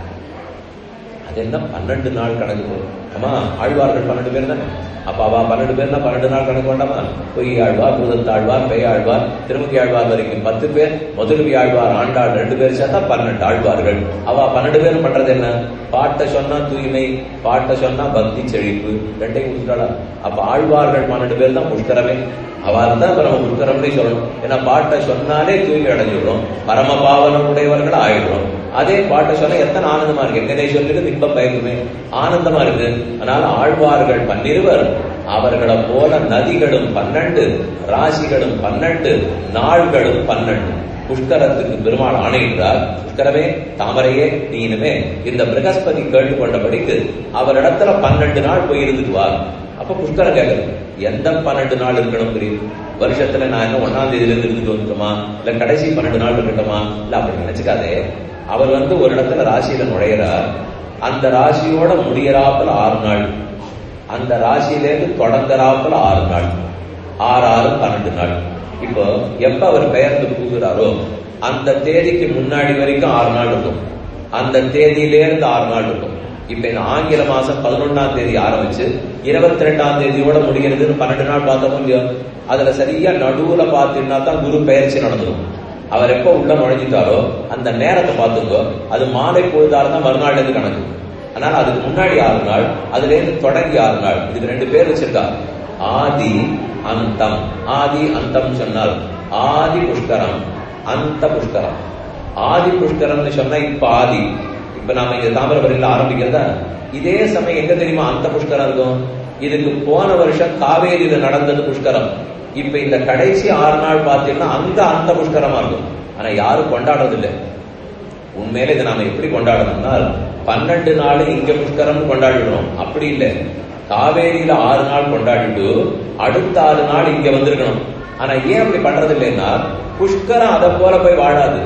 அது என்ன பன்னெண்டு நாள் கணக்கு போகும் ஆமா ஆழ்வார்கள் பன்னெண்டு பேர் தானே அப்ப அவ பன்னெண்டு பேர்னா பன்னெண்டு நாள் கணக்கு வேண்டாமா பொய் ஆழ்வார் பூதத்தாழ்வார் பெய் ஆழ்வார் திருமுகி ஆழ்வார் வரைக்கும் பத்து பேர் முதலுவி ஆழ்வார் ஆண்டாள் ரெண்டு பேர் சேர்த்தா பன்னெண்டு ஆழ்வார்கள் அவ பன்னெண்டு பேரும் பண்றது என்ன பாட்டை சொன்னா தூய்மை பாட்டை சொன்னா பக்தி செழிப்பு ரெண்டையும் கொடுத்துட்டாளா அப்ப ஆழ்வார்கள் பன்னெண்டு பேர் தான் புஷ்கரமே அவள் தான் நம்ம புஷ்கரம்னே சொல்லணும் ஏன்னா பாட்டை சொன்னாலே தூய்மை அடைஞ்சிடும் பரம பாவனம் உடையவர்கள் ஆயிடும் அதே பாட்டை சொன்னா எத்தனை ஆனந்தமா இருக்கு வெங்கடேஸ்வரனுக்கு இன்ப பயக்குமே ஆனந்தமா இருக்கு அதனால ஆழ்வார்கள் பன்னிருவர் அவர்களை போல நதிகளும் பன்னெண்டு ராசிகளும் பன்னெண்டு நாள்களும் பன்னெண்டு புஷ்கரத்துக்கு பெருமாள் ஆணையிட்டார் புஷ்கரமே தாமரையே நீனுமே இந்த பிரகஸ்பதி கேட்டுக்கொண்டபடிக்கு அவரிடத்துல பன்னெண்டு நாள் போய் இருந்துட்டு வா அப்ப புஷ்கரம் கேட்கறது எந்த பன்னெண்டு நாள் இருக்கணும் தெரியும் வருஷத்துல நான் என்ன ஒன்னாம் தேதியில இருந்து இருந்துட்டு வந்துட்டோமா இல்ல கடைசி பன்னெண்டு நாள் இருக்கட்டுமா இல்ல அப்படி நினைச்சுக்காதே அவர் வந்து ஒரு இடத்துல ராசியில நுழையிறார் அந்த ராசியோட முடியறாப்புல ஆறு நாள் அந்த ராசியிலேருந்து தொடங்குறாப்புல ஆறு நாள் ஆறு ஆறு பன்னெண்டு நாள் இப்போ எப்ப அவர் பெயர்ந்து பூகுறாரோ அந்த தேதிக்கு முன்னாடி வரைக்கும் ஆறு நாள் இருக்கும் அந்த தேதியிலேருந்து ஆறு நாள் இருக்கும் இப்ப இந்த ஆங்கில மாசம் பதினொன்னாம் தேதி ஆரம்பிச்சு இருபத்தி ரெண்டாம் தேதியோட முடிகிறதுன்னு பன்னெண்டு நாள் பார்த்தோம் இல்லையோ அதுல சரியா நடுவுல பாத்தீங்கன்னா தான் குரு பெயர்ச்சி நடந்துடும் அவர் எப்ப உள்ள நுழைஞ்சிட்டாரோ அந்த நேரத்தை பார்த்துக்கோ அது மாலை பொழுதா இருந்தா மறுநாள் இருந்து கணக்கு அதனால அதுக்கு முன்னாடி ஆறு நாள் அதுல இருந்து தொடங்கி ஆறு நாள் இதுக்கு ரெண்டு பேர் வச்சிருக்கா ஆதி அந்தம் ஆதி அந்தம் சொன்னால் ஆதி புஷ்கரம் அந்த புஷ்கரம் ஆதி புஷ்கரம்னு சொன்னா இப்ப ஆதி இப்ப நாம இந்த தாமிரபரணியில ஆரம்பிக்கிறதா இதே சமயம் எங்க தெரியுமா அந்த புஷ்கரம் இருக்கும் இதுக்கு போன வருஷம் காவேரியில நடந்தது புஷ்கரம் இப்ப இந்த கடைசி ஆறு நாள் பார்த்தீங்கன்னா அங்க அந்த புஷ்கரமா இருக்கும் ஆனா யாரும் கொண்டாடுறது இல்லை உண்மையில இதை நாம எப்படி கொண்டாடணும்னா பன்னெண்டு நாள் இங்க புஷ்கரம் கொண்டாடிடுறோம் அப்படி இல்லை காவேரியில ஆறு நாள் கொண்டாடிட்டு அடுத்த ஆறு நாள் இங்க வந்திருக்கணும் ஆனா ஏன் அப்படி பண்றது இல்லைன்னா புஷ்கரம் அதை போல போய் வாழாது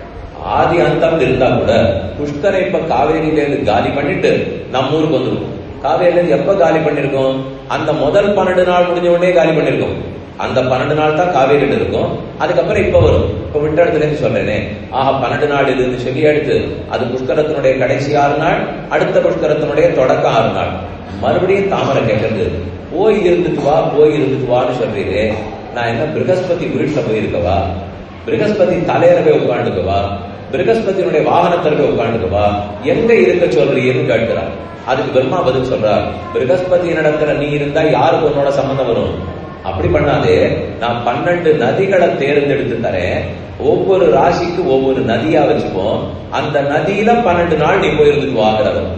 ஆதி அந்தம் இருந்தா கூட புஷ்கரை இப்ப காவேரியில இருந்து காலி பண்ணிட்டு நம்ம ஊருக்கு வந்துடும் காவேரியில இருந்து எப்ப காலி பண்ணிருக்கோம் அந்த முதல் பன்னெண்டு நாள் முடிஞ்ச உடனே காலி பண்ணிருக்கோம் அந்த பன்னெண்டு நாள் தான் காவேரியில் இருக்கும் அதுக்கப்புறம் இப்ப வரும் இப்ப விட்ட இடத்துல இருந்து சொல்றேனே ஆஹா பன்னெண்டு நாள் இதுன்னு சொல்லி எடுத்து அது புஷ்கரத்தினுடைய கடைசி ஆறு நாள் அடுத்த புஷ்கரத்தினுடைய தொடக்க ஆறு நாள் மறுபடியும் தாமரை கேட்கறது போய் இருந்துட்டு வா போய் இருந்துட்டு வான்னு சொல்றீரே நான் என்ன பிரகஸ்பதி வீட்டுல போயிருக்கவா பிரகஸ்பதி தலையில போய் உட்காந்துக்கவா பிரகஸ்பதியினுடைய வாகனத்துல போய் உட்காந்துக்கவா எங்க இருக்க சொல்றீன்னு கேட்கிறார் அதுக்கு பிரம்மா பதில் சொல்றார் பிரகஸ்பதி நடக்கிற நீ இருந்தா யாருக்கு உன்னோட சம்பந்தம் வரும் அப்படி பண்ணாதே நான் பன்னெண்டு நதிகளை தேர்ந்தெடுத்து தரேன் ஒவ்வொரு ராசிக்கு ஒவ்வொரு நதியா வச்சுப்போம் அந்த நதியில பன்னெண்டு நாள் நீ போயிருந்துட்டு வாங்குறவர்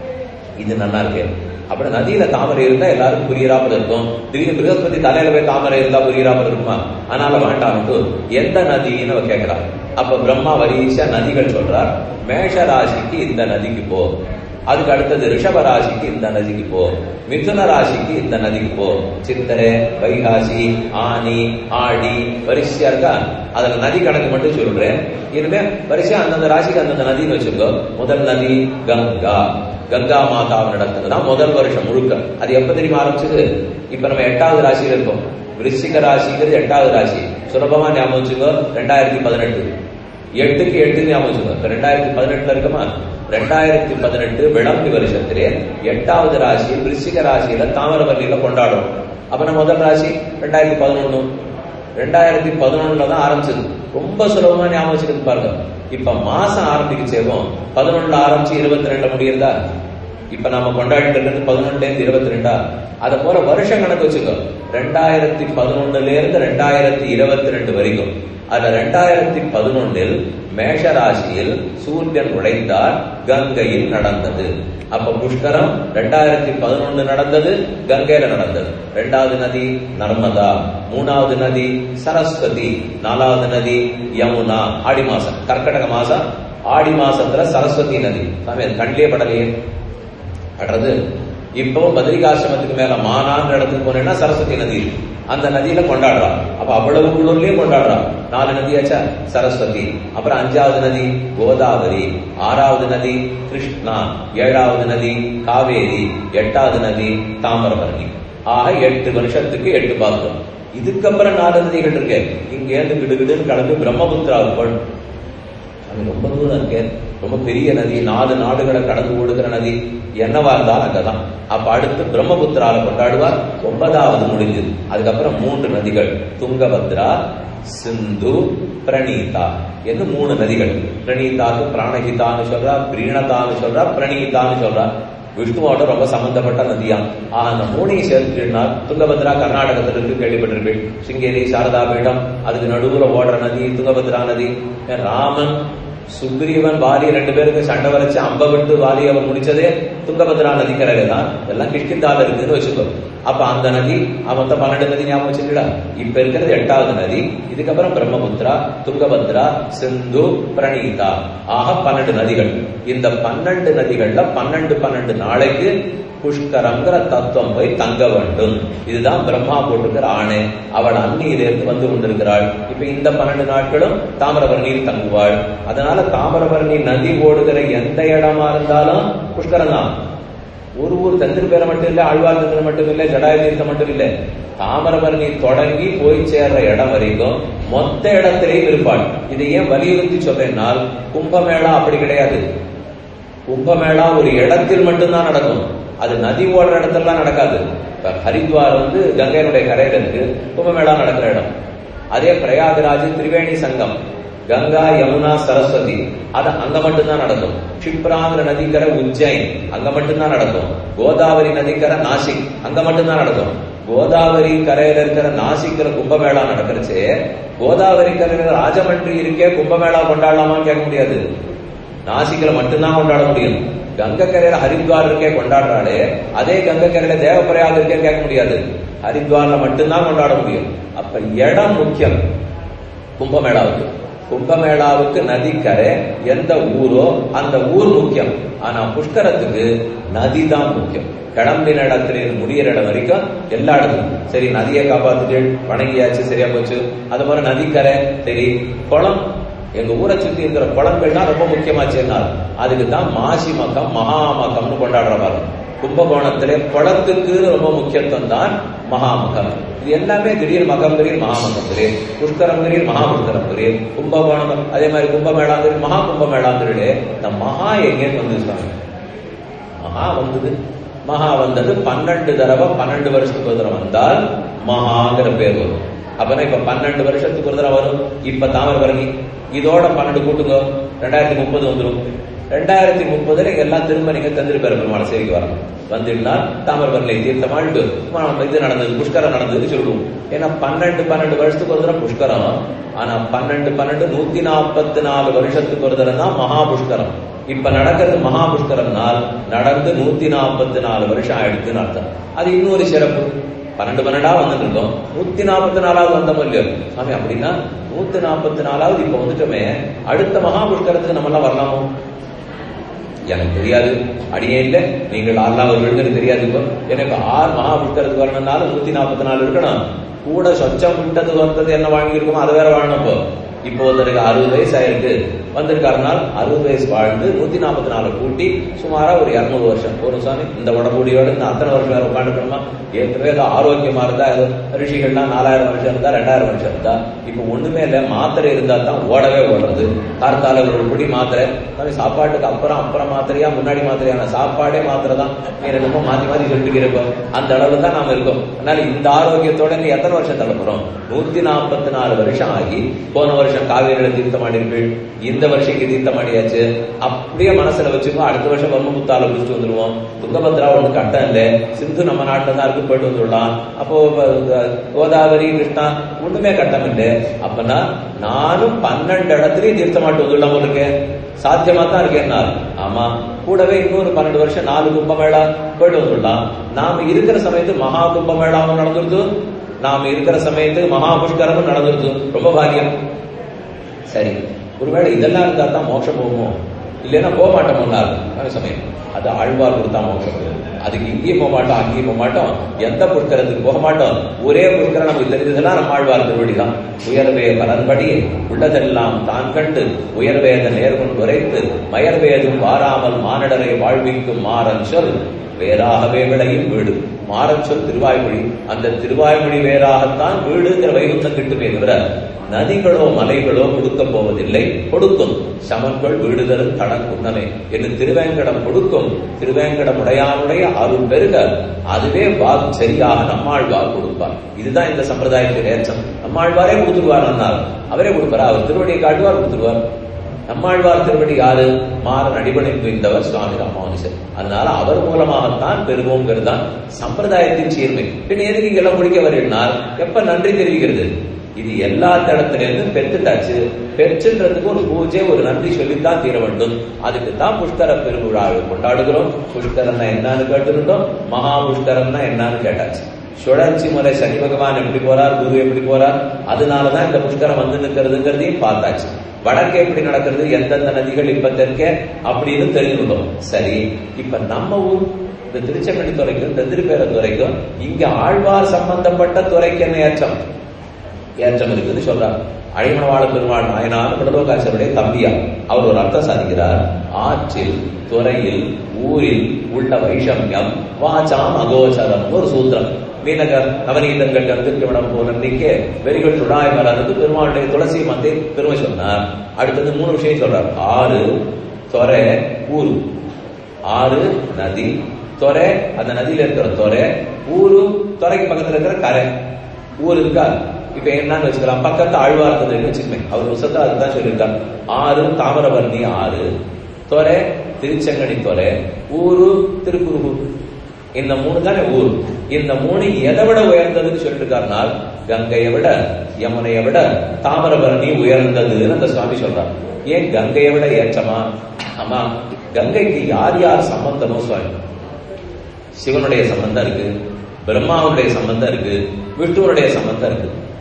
இது நல்லா இருக்கு அப்புறம் நதியில தாமரை இருந்தா எல்லாருக்கும் புரியறாமல் இருக்கும் திடீர்னு பிரகஸ்பதி தலையில போய் தாமரை இருந்தா புரியறாமல் இருக்குமா அதனால வேண்டாம்ட்டு எந்த நதின்னு அவ கேட்கிறார் அப்ப பிரம்மா வரிசா நதிகள் சொல்றார் மேஷ ராசிக்கு இந்த நதிக்கு போ அதுக்கு அடுத்தது ரிஷப ராசிக்கு இந்த நதிக்கு போ மிதுன ராசிக்கு இந்த நதிக்கு போ சித்திரை வைகாசி ஆனி ஆடி வரிசையா இருக்கா அதுல நதி கணக்கு மட்டும் சொல்றேன் இனிமே வரிசையா அந்தந்த ராசிக்கு அந்தந்த நதின்னு வச்சுக்கோ முதல் நதி கங்கா கங்கா மாதாவை நடத்துறதுதான் முதல் வருஷம் முழுக்க அது எப்ப தெரியுமா ஆரம்பிச்சது இப்ப நம்ம எட்டாவது ராசியில இருக்கோம் விருச்சிக ராசிங்கிறது எட்டாவது ராசி சுலபமா ஞாபகம் வச்சுக்கோ ரெண்டாயிரத்தி பதினெட்டு எட்டுக்கு எட்டு ஞாபகம் வச்சுக்கோ இப்ப ரெண்டாயிரத்தி பதினெட்டுல இருக்குமா ரெண்டாயிரத்தி பதினெட்டு விளம்பி வருஷத்திலே எட்டாவது ராசி விருச்சிக ராசியில தாமிரபரணியில கொண்டாடும் அப்ப நம்ம முதல் ராசி ரெண்டாயிரத்தி பதினொன்னு ரெண்டாயிரத்தி பதினொன்னுல தான் ஆரம்பிச்சது ரொம்ப சுலபமா ஞாபகம் வச்சுக்கிட்டு பாருங்க இப்ப மாசம் ஆரம்பிக்கச்சேவும் பதினொன்னுல ஆரம்பிச்சு இருபத்தி ரெண்டுல முடியுதா இப்ப நாம கொண்டாடிட்டு இருக்கிறது பதினொன்னுல இருந்து இருபத்தி ரெண்டா அத போல வருஷம் கணக்கு வச்சுக்கோ ரெண்டாயிரத்தி பதினொன்னுல இருந்து ரெண்டாயிரத்தி இருபத்தி ரெண்டு வரைக்கும் அதுல ரெண்டாயிரத்தி பதினொன்னில் மேஷ ராசியில் சூரியன் உழைத்தார் கங்கையில் நடந்தது அப்ப புஷ்கரம் ரெண்டாயிரத்தி பதினொன்னு நடந்தது கங்கையில நடந்தது ரெண்டாவது நதி நர்மதா மூணாவது நதி சரஸ்வதி நாலாவது நதி யமுனா ஆடி மாசம் கர்க்கடக மாசம் ஆடி மாசத்துல சரஸ்வதி நதி சாமி அது கண்ணிலே படலையே படுறது இப்போ பத்ரிகாசிரமத்துக்கு மேல மானான்ற இடத்துக்கு போனேன்னா சரஸ்வதி நதி அந்த நதியில கொண்டாடுறான் அப்ப அவ்வளவு குளிர்லயும் கொண்டாடுறான் நாலு நதியாச்சா சரஸ்வதி அப்புறம் அஞ்சாவது நதி கோதாவரி ஆறாவது நதி கிருஷ்ணா ஏழாவது நதி காவேரி எட்டாவது நதி தாமிரபரணி ஆக எட்டு வருஷத்துக்கு எட்டு பாக்குறோம் இதுக்கப்புறம் நாலு நதிகள் இருக்கு இங்க இருந்து கிடுகிடுன்னு கலந்து பிரம்மபுத்திராவுக்கு அது ரொம்ப தூரம் இருக்கு ரொம்ப பெரிய நதி நாலு நாடுகளை கடந்து ஓடுகிற நதி என்னவா இருந்தாலும் அங்கதான் அப்ப அடுத்து பிரம்மபுத்திரால கொண்டாடுவார் ஒன்பதாவது முடிஞ்சது அதுக்கப்புறம் மூன்று நதிகள் துங்கபத்ரா சிந்து பிரணீதா என்று மூணு நதிகள் பிரணீதாக்கு பிராணகிதான்னு சொல்றா பிரீணதான்னு சொல்றா பிரணீதான்னு சொல்றா விஷ்ணுவோட ரொம்ப சம்பந்தப்பட்ட நதியாம் ஆஹ் அந்த மூணையும் சேர்த்துனா துங்கபத்ரா கர்நாடகத்துல இருக்கு கேள்விப்பட்டிருப்பேன் சிங்கேரி சாரதா பீடம் அதுக்கு நடுவுல ஓடுற நதி துங்கபத்ரா நதி ராமன் சுக்ரீவன் வாலி ரெண்டு பேருக்கு சண்டை வரைச்சு அம்ப விட்டு வாலி அவர் முடிச்சதே துங்கபத்ரா நதிக்கரையில தான் எல்லாம் கிஷ்கிந்தால இருக்குன்னு வச்சுக்கோ அப்ப அந்த நதி மொத்தம் பன்னெண்டு நதி ஞாபகம் வச்சுக்கடா இப்ப இருக்கிறது எட்டாவது நதி இதுக்கப்புறம் பிரம்மபுத்திரா துங்கபத்ரா சிந்து பிரணீதா ஆக பன்னெண்டு நதிகள் இந்த பன்னெண்டு நதிகள்ல பன்னெண்டு பன்னெண்டு நாளைக்கு புஷ்கரங்கிற தத்துவம் போய் தங்க வேண்டும் இதுதான் பிரம்மா போட்டுக்கிற ஆணை அவள் அந்நியிலிருந்து வந்து கொண்டிருக்கிறாள் இப்ப இந்த பன்னெண்டு நாட்களும் தாமிரபரணியில் தங்குவாள் அதனால தாமிரபரணி நதி ஓடுகிற எந்த இடமா இருந்தாலும் புஷ்கரம் தான் ஒரு ஊர் தந்திர பேரை மட்டும் இல்ல ஆழ்வார் தந்திரம் மட்டும் இல்ல ஜடாய தீர்த்தம் மட்டும் இல்ல தாமிரபரணி தொடங்கி போய் சேர்ற இடம் வரைக்கும் மொத்த இடத்திலேயும் இருப்பாள் இதை ஏன் வலியுறுத்தி சொல்றேன்னால் கும்பமேளா அப்படி கிடையாது கும்பமேளா ஒரு இடத்தில் மட்டும்தான் நடக்கும் அது நதி ஓடுற இடத்துலலாம் நடக்காது இப்ப ஹரித்வார் வந்து கங்கையினுடைய கரையில இருக்கு கும்பமேளா நடக்கிற இடம் அதே பிரயாகராஜ் திரிவேணி சங்கம் கங்கா யமுனா சரஸ்வதி அது அங்க மட்டும்தான் நடக்கும் க்ஷிப்ராங்கிற நதிக்கரை உஜ்ஜைன் அங்க மட்டும்தான் நடக்கும் கோதாவரி நதிக்கரை நாசிக் அங்க மட்டும்தான் நடக்கும் கோதாவரி கரையில இருக்கிற நாசிக்கிற கும்பமேளா நடக்கிறச்சு கோதாவரி கரையில ராஜமன்றி இருக்கே கும்பமேளா கொண்டாடலாமான்னு கேட்க முடியாது நாசிக்கில் மட்டும்தான் கொண்டாட முடியும் கங்கை கரையில ஹரித்வார் இருக்கே கொண்டாடுறாளே அதே கங்கை கரையில தேவப்பிரயாக இருக்கே கேட்க முடியாது ஹரித்வார்ல மட்டும்தான் கொண்டாட முடியும் அப்ப இடம் முக்கியம் கும்பமேளாவுக்கு கும்பமேளாவுக்கு நதிக்கரை எந்த ஊரோ அந்த ஊர் முக்கியம் ஆனா புஷ்கரத்துக்கு நதி தான் முக்கியம் கிளம்பின இடத்துல முடியிற இடம் வரைக்கும் எல்லா இடத்துக்கும் சரி நதியை காப்பாத்துட்டு வணங்கியாச்சு சரியா போச்சு அது மாதிரி நதிக்கரை சரி குளம் எங்க ஊரை சுத்தி இருக்கிற குளங்கள் தான் ரொம்ப முக்கியமாச்சுன்னா அதுக்கு தான் மாசி மகம் மகாமகம்னு கொண்டாடுற மாதிரி கும்பகோணத்திலே குளத்துக்கு ரொம்ப முக்கியத்துவம் தான் மகாமகம் இது எல்லாமே திடீர் மகம் திடீர் மகாமகம் திடீர் புஷ்கரம் திடீர் மகா புஷ்கரம் திடீர் கும்பகோணம் அதே மாதிரி கும்பமேளாந்திரி மகா கும்பமேளாந்திரிலே இந்த மகா எங்கேன்னு வந்து சுவாமி மகா வந்தது மகா வந்தது பன்னெண்டு தடவை பன்னெண்டு வருஷத்துக்கு ஒரு தடவை வந்தால் மகாங்கிற பேர் வரும் அப்பனா இப்ப பன்னெண்டு வருஷத்துக்கு ஒரு தடவை வரும் இப்ப தாமிரபரணி இதோட பன்னெண்டு கூட்டுங்க ரெண்டாயிரத்தி முப்பது வந்துடும் ரெண்டாயிரத்தி முப்பதுல இங்க எல்லாம் திரும்ப நீங்க தந்திரி பேர பெருமாளை சேவைக்கு வரணும் வந்துட்டா தாமிரபரணி தீர்த்தம் ஆண்டு இது நடந்தது புஷ்கரம் நடந்தது சொல்லுவோம் ஏன்னா பன்னெண்டு பன்னெண்டு வருஷத்துக்கு ஒரு தடவை புஷ்கரம் ஆனா பன்னெண்டு பன்னெண்டு நூத்தி நாற்பத்தி நாலு வருஷத்துக்கு ஒரு தடவை தான் மகா புஷ்கரம் இப்ப நடக்கிறது மகா புஷ்கரம்னால் நடந்து நூத்தி நாற்பத்தி நாலு வருஷம் ஆயிடுச்சுன்னு அர்த்தம் அது இன்னொரு சிறப்பு பன்னெண்டு பன்னெண்டா வந்துட்டு இருக்கோம் நூத்தி நாற்பத்தி நாலாவது வந்த இல்லையோ சாமி அப்படின்னா நூத்தி நாற்பத்தி நாலாவது இப்ப வந்துட்டோமே அடுத்த மகா புஷ்கரத்துக்கு நம்ம எல்லாம் வரலாமோ எனக்கு தெரியாது அடியே இல்லை நீங்கள் ஆறாவது விழுந்தது தெரியாது இப்போ எனக்கு ஆறு மகா புஷ்கரத்துக்கு வரணும்னாலும் நூத்தி நாற்பத்தி நாலு இருக்கணும் கூட சொச்சம் விட்டது வந்தது என்ன வாங்கியிருக்கோமோ அதை வேற வாழணும் இப்போ இப்போ ஒருத்தருக்கு அறுபது வயசு ஆயிருக்கு வந்திருக்காருனால் அறுபது வயசு வாழ்ந்து நூத்தி நாற்பத்தி நாலு கூட்டி சுமாரா ஒரு இருநூறு வருஷம் ஒரு சாமி இந்த உடம்புடியோட இந்த அத்தனை வருஷம் வேற உட்காந்துக்கணுமா ஏற்கனவே ஏதோ ஆரோக்கியமா இருந்தா ஏதோ ரிஷிகள்லாம் நாலாயிரம் வருஷம் இருந்தா ரெண்டாயிரம் வருஷம் இருந்தா இப்போ ஒண்ணுமே இல்லை மாத்திரை இருந்தா தான் ஓடவே ஓடுறது கார்த்தால ஒரு குடி மாத்திரை சாமி சாப்பாட்டுக்கு அப்புறம் அப்புறம் மாத்திரையா முன்னாடி மாத்திரையான சாப்பாடே மாத்திரை தான் நீ ரெண்டுமோ மாத்தி மாத்தி சொல்லிட்டு இருப்போம் அந்த அளவு தான் நாம இருக்கோம் அதனால இந்த ஆரோக்கியத்தோட நீ எத்தனை வருஷம் தள்ள போறோம் நூத்தி நாற்பத்தி நாலு வருஷம் ஆகி போன வருஷம் காவேரியில தீர்த்தம் ஆடிருப்பீள் இந்த வருஷம் இங்க தீர்த்தம் ஆடியாச்சு அப்படியே மனசுல வச்சுக்கோ அடுத்த வருஷம் பிரம்மபுத்தால குடிச்சிட்டு வந்துருவோம் துங்கபத்ரா ஒண்ணு கட்டம் இல்ல சிந்து நம்ம நாட்டுல தான் இருக்கு போயிட்டு வந்துடலாம் அப்போ கோதாவரி கிருஷ்ணா ஒண்ணுமே கட்டம் இல்லை அப்பனா நானும் பன்னெண்டு இடத்துலயும் தீர்த்தமாட்டு வந்துடலாம் இருக்கேன் சாத்தியமா தான் இருக்கேன் ஆமா கூடவே இன்னொரு பன்னெண்டு வருஷம் நாலு கும்பமேளா போயிட்டு வந்துடலாம் நாம இருக்கிற சமயத்து மகா கும்பமேளாவும் நடந்துருது நாம இருக்கிற சமயத்து மகா புஷ்கரமும் நடந்துருது ரொம்ப பாக்கியம் சரி ஒருவேளை இதெல்லாம் இருந்தா தான் மோட்சம் போகுமோ இல்லைன்னா போக மாட்டோம்னாரு சமயம் அது ஆழ்வார் கொடுத்தா மோட்சம் அதுக்கு இங்கேயும் போக மாட்டோம் அங்கேயும் போக மாட்டோம் எந்த புஷ்கரத்துக்கு போக மாட்டோம் ஒரே புஷ்கரம் நமக்கு தெரிஞ்சதெல்லாம் நம்ம ஆழ்வார் திருவடி தான் உயர்வே பலன்படி உள்ளதெல்லாம் தான் கண்டு உயர்வேத நேர்கொண்டு உரைத்து மயர்வேதும் வாராமல் மானிடரை வாழ்விக்கும் மாறன் சொல் வேறாகவே விளையும் வீடு மாறன் சொல் திருவாய்மொழி அந்த திருவாய்மொழி வேறாகத்தான் வீடுங்கிற வைகுந்தம் கிட்டுமே தவிர நதிகளோ மலைகளோ கொடுக்க போவதில்லை கொடுக்கும் சமன்கள் வீடுதலும் கடன் குன்னமே என்று திருவேங்கடம் கொடுக்கும் திருவேங்கடம் உடையானுடைய அருள் பெருக அதுவே வாக்கு சரியாக நம்மாழ்வார் கொடுப்பார் இதுதான் இந்த சம்பிரதாயத்தின் ஏற்றம் நம்மாழ்வாரே கொடுத்துருவார் அண்ணால் அவரே கொடுப்பார் அவர் திருவடியை காட்டுவார் கொடுத்துருவார் நம்மாழ்வார் திருவடி யாரு மாறன் அடிபணி புரிந்தவர் சுவாமி ராமானுஜர் அதனால அவர் மூலமாகத்தான் பெறுவோங்கிறது தான் சம்பிரதாயத்தின் சீர்மை பின் எதுக்கு இங்கெல்லாம் முடிக்க வருகிறார் எப்ப நன்றி தெரிவிக்கிறது இது எல்லா தடத்துல இருந்து பெற்றுட்டாச்சு பெற்றுன்றதுக்கு ஒரு பூஜை ஒரு நன்றி சொல்லித்தான் தீர வேண்டும் அதுக்கு தான் புஷ்கர பெருவிழாவை கொண்டாடுகிறோம் புஷ்கரம்னா என்னன்னு கேட்டுருந்தோம் மகா புஷ்கரம்னா என்னன்னு கேட்டாச்சு சுழற்சி முறை சனி பகவான் எப்படி போறார் குரு எப்படி போறார் அதனாலதான் இந்த புஷ்கரம் வந்து நிற்கிறதுங்கிறதையும் பார்த்தாச்சு வடக்கு எப்படி நடக்கிறது எந்தெந்த நதிகள் இப்ப தெற்கே அப்படின்னு தெரிஞ்சுக்கிட்டோம் சரி இப்ப நம்ம ஊர் இந்த திருச்செங்கடி துறைக்கும் இந்த திருப்பேர துறைக்கும் இங்க ஆழ்வார் சம்பந்தப்பட்ட துறைக்கு என்ன ஏற்றம் ஏற்றம் இருக்குன்னு சொல்றார் அழிமணவாள பெருமாள் நாயனார் கடலோகாசருடைய தம்பியா அவர் ஒரு அர்த்தம் சாதிக்கிறார் ஆற்றில் துறையில் ஊரில் உள்ள வைஷமியம் வாச்சாம் அகோச்சரம் ஒரு சூத்திரம் மீனக நவநீதங்கள் கருத்துக்கிவிடம் போல நிற்க வெறிகள் சுடாய் மலர்ந்து பெருமாளுடைய துளசி மந்தை பெருமை சொன்னார் அடுத்தது மூணு விஷயம் சொல்றார் ஆறு தொரை ஊரு ஆறு நதி தொரை அந்த நதியில இருக்கிற தொரை ஊரு தொரைக்கு பக்கத்துல இருக்கிற கரை ஊர் இருக்கா இப்ப என்னன்னு வச்சுக்கலாம் பக்கத்து ஆழ்வார் வச்சுக்கமே அவர் உசத்தா அதுதான் சொல்லியிருக்கார் ஆறு தாமிரபரணி ஆறு தொரை திருச்செங்கடி தொரை ஊரு திருக்குறுகூர் இந்த மூணு தானே ஊர் இந்த மூணு எதை விட உயர்ந்ததுன்னு சொல்லிட்டு இருக்காருனால் கங்கையை விட யமுனையை விட தாமிரபரணி உயர்ந்ததுன்னு அந்த சுவாமி சொல்றார் ஏன் கங்கையை விட ஏற்றமா ஆமா கங்கைக்கு யார் யார் சம்பந்தமோ சுவாமி சிவனுடைய சம்பந்தம் இருக்கு பிரம்மாவுடைய சம்பந்தம் இருக்கு விஷ்ணுவனுடைய சம்பந்தம் இருக்கு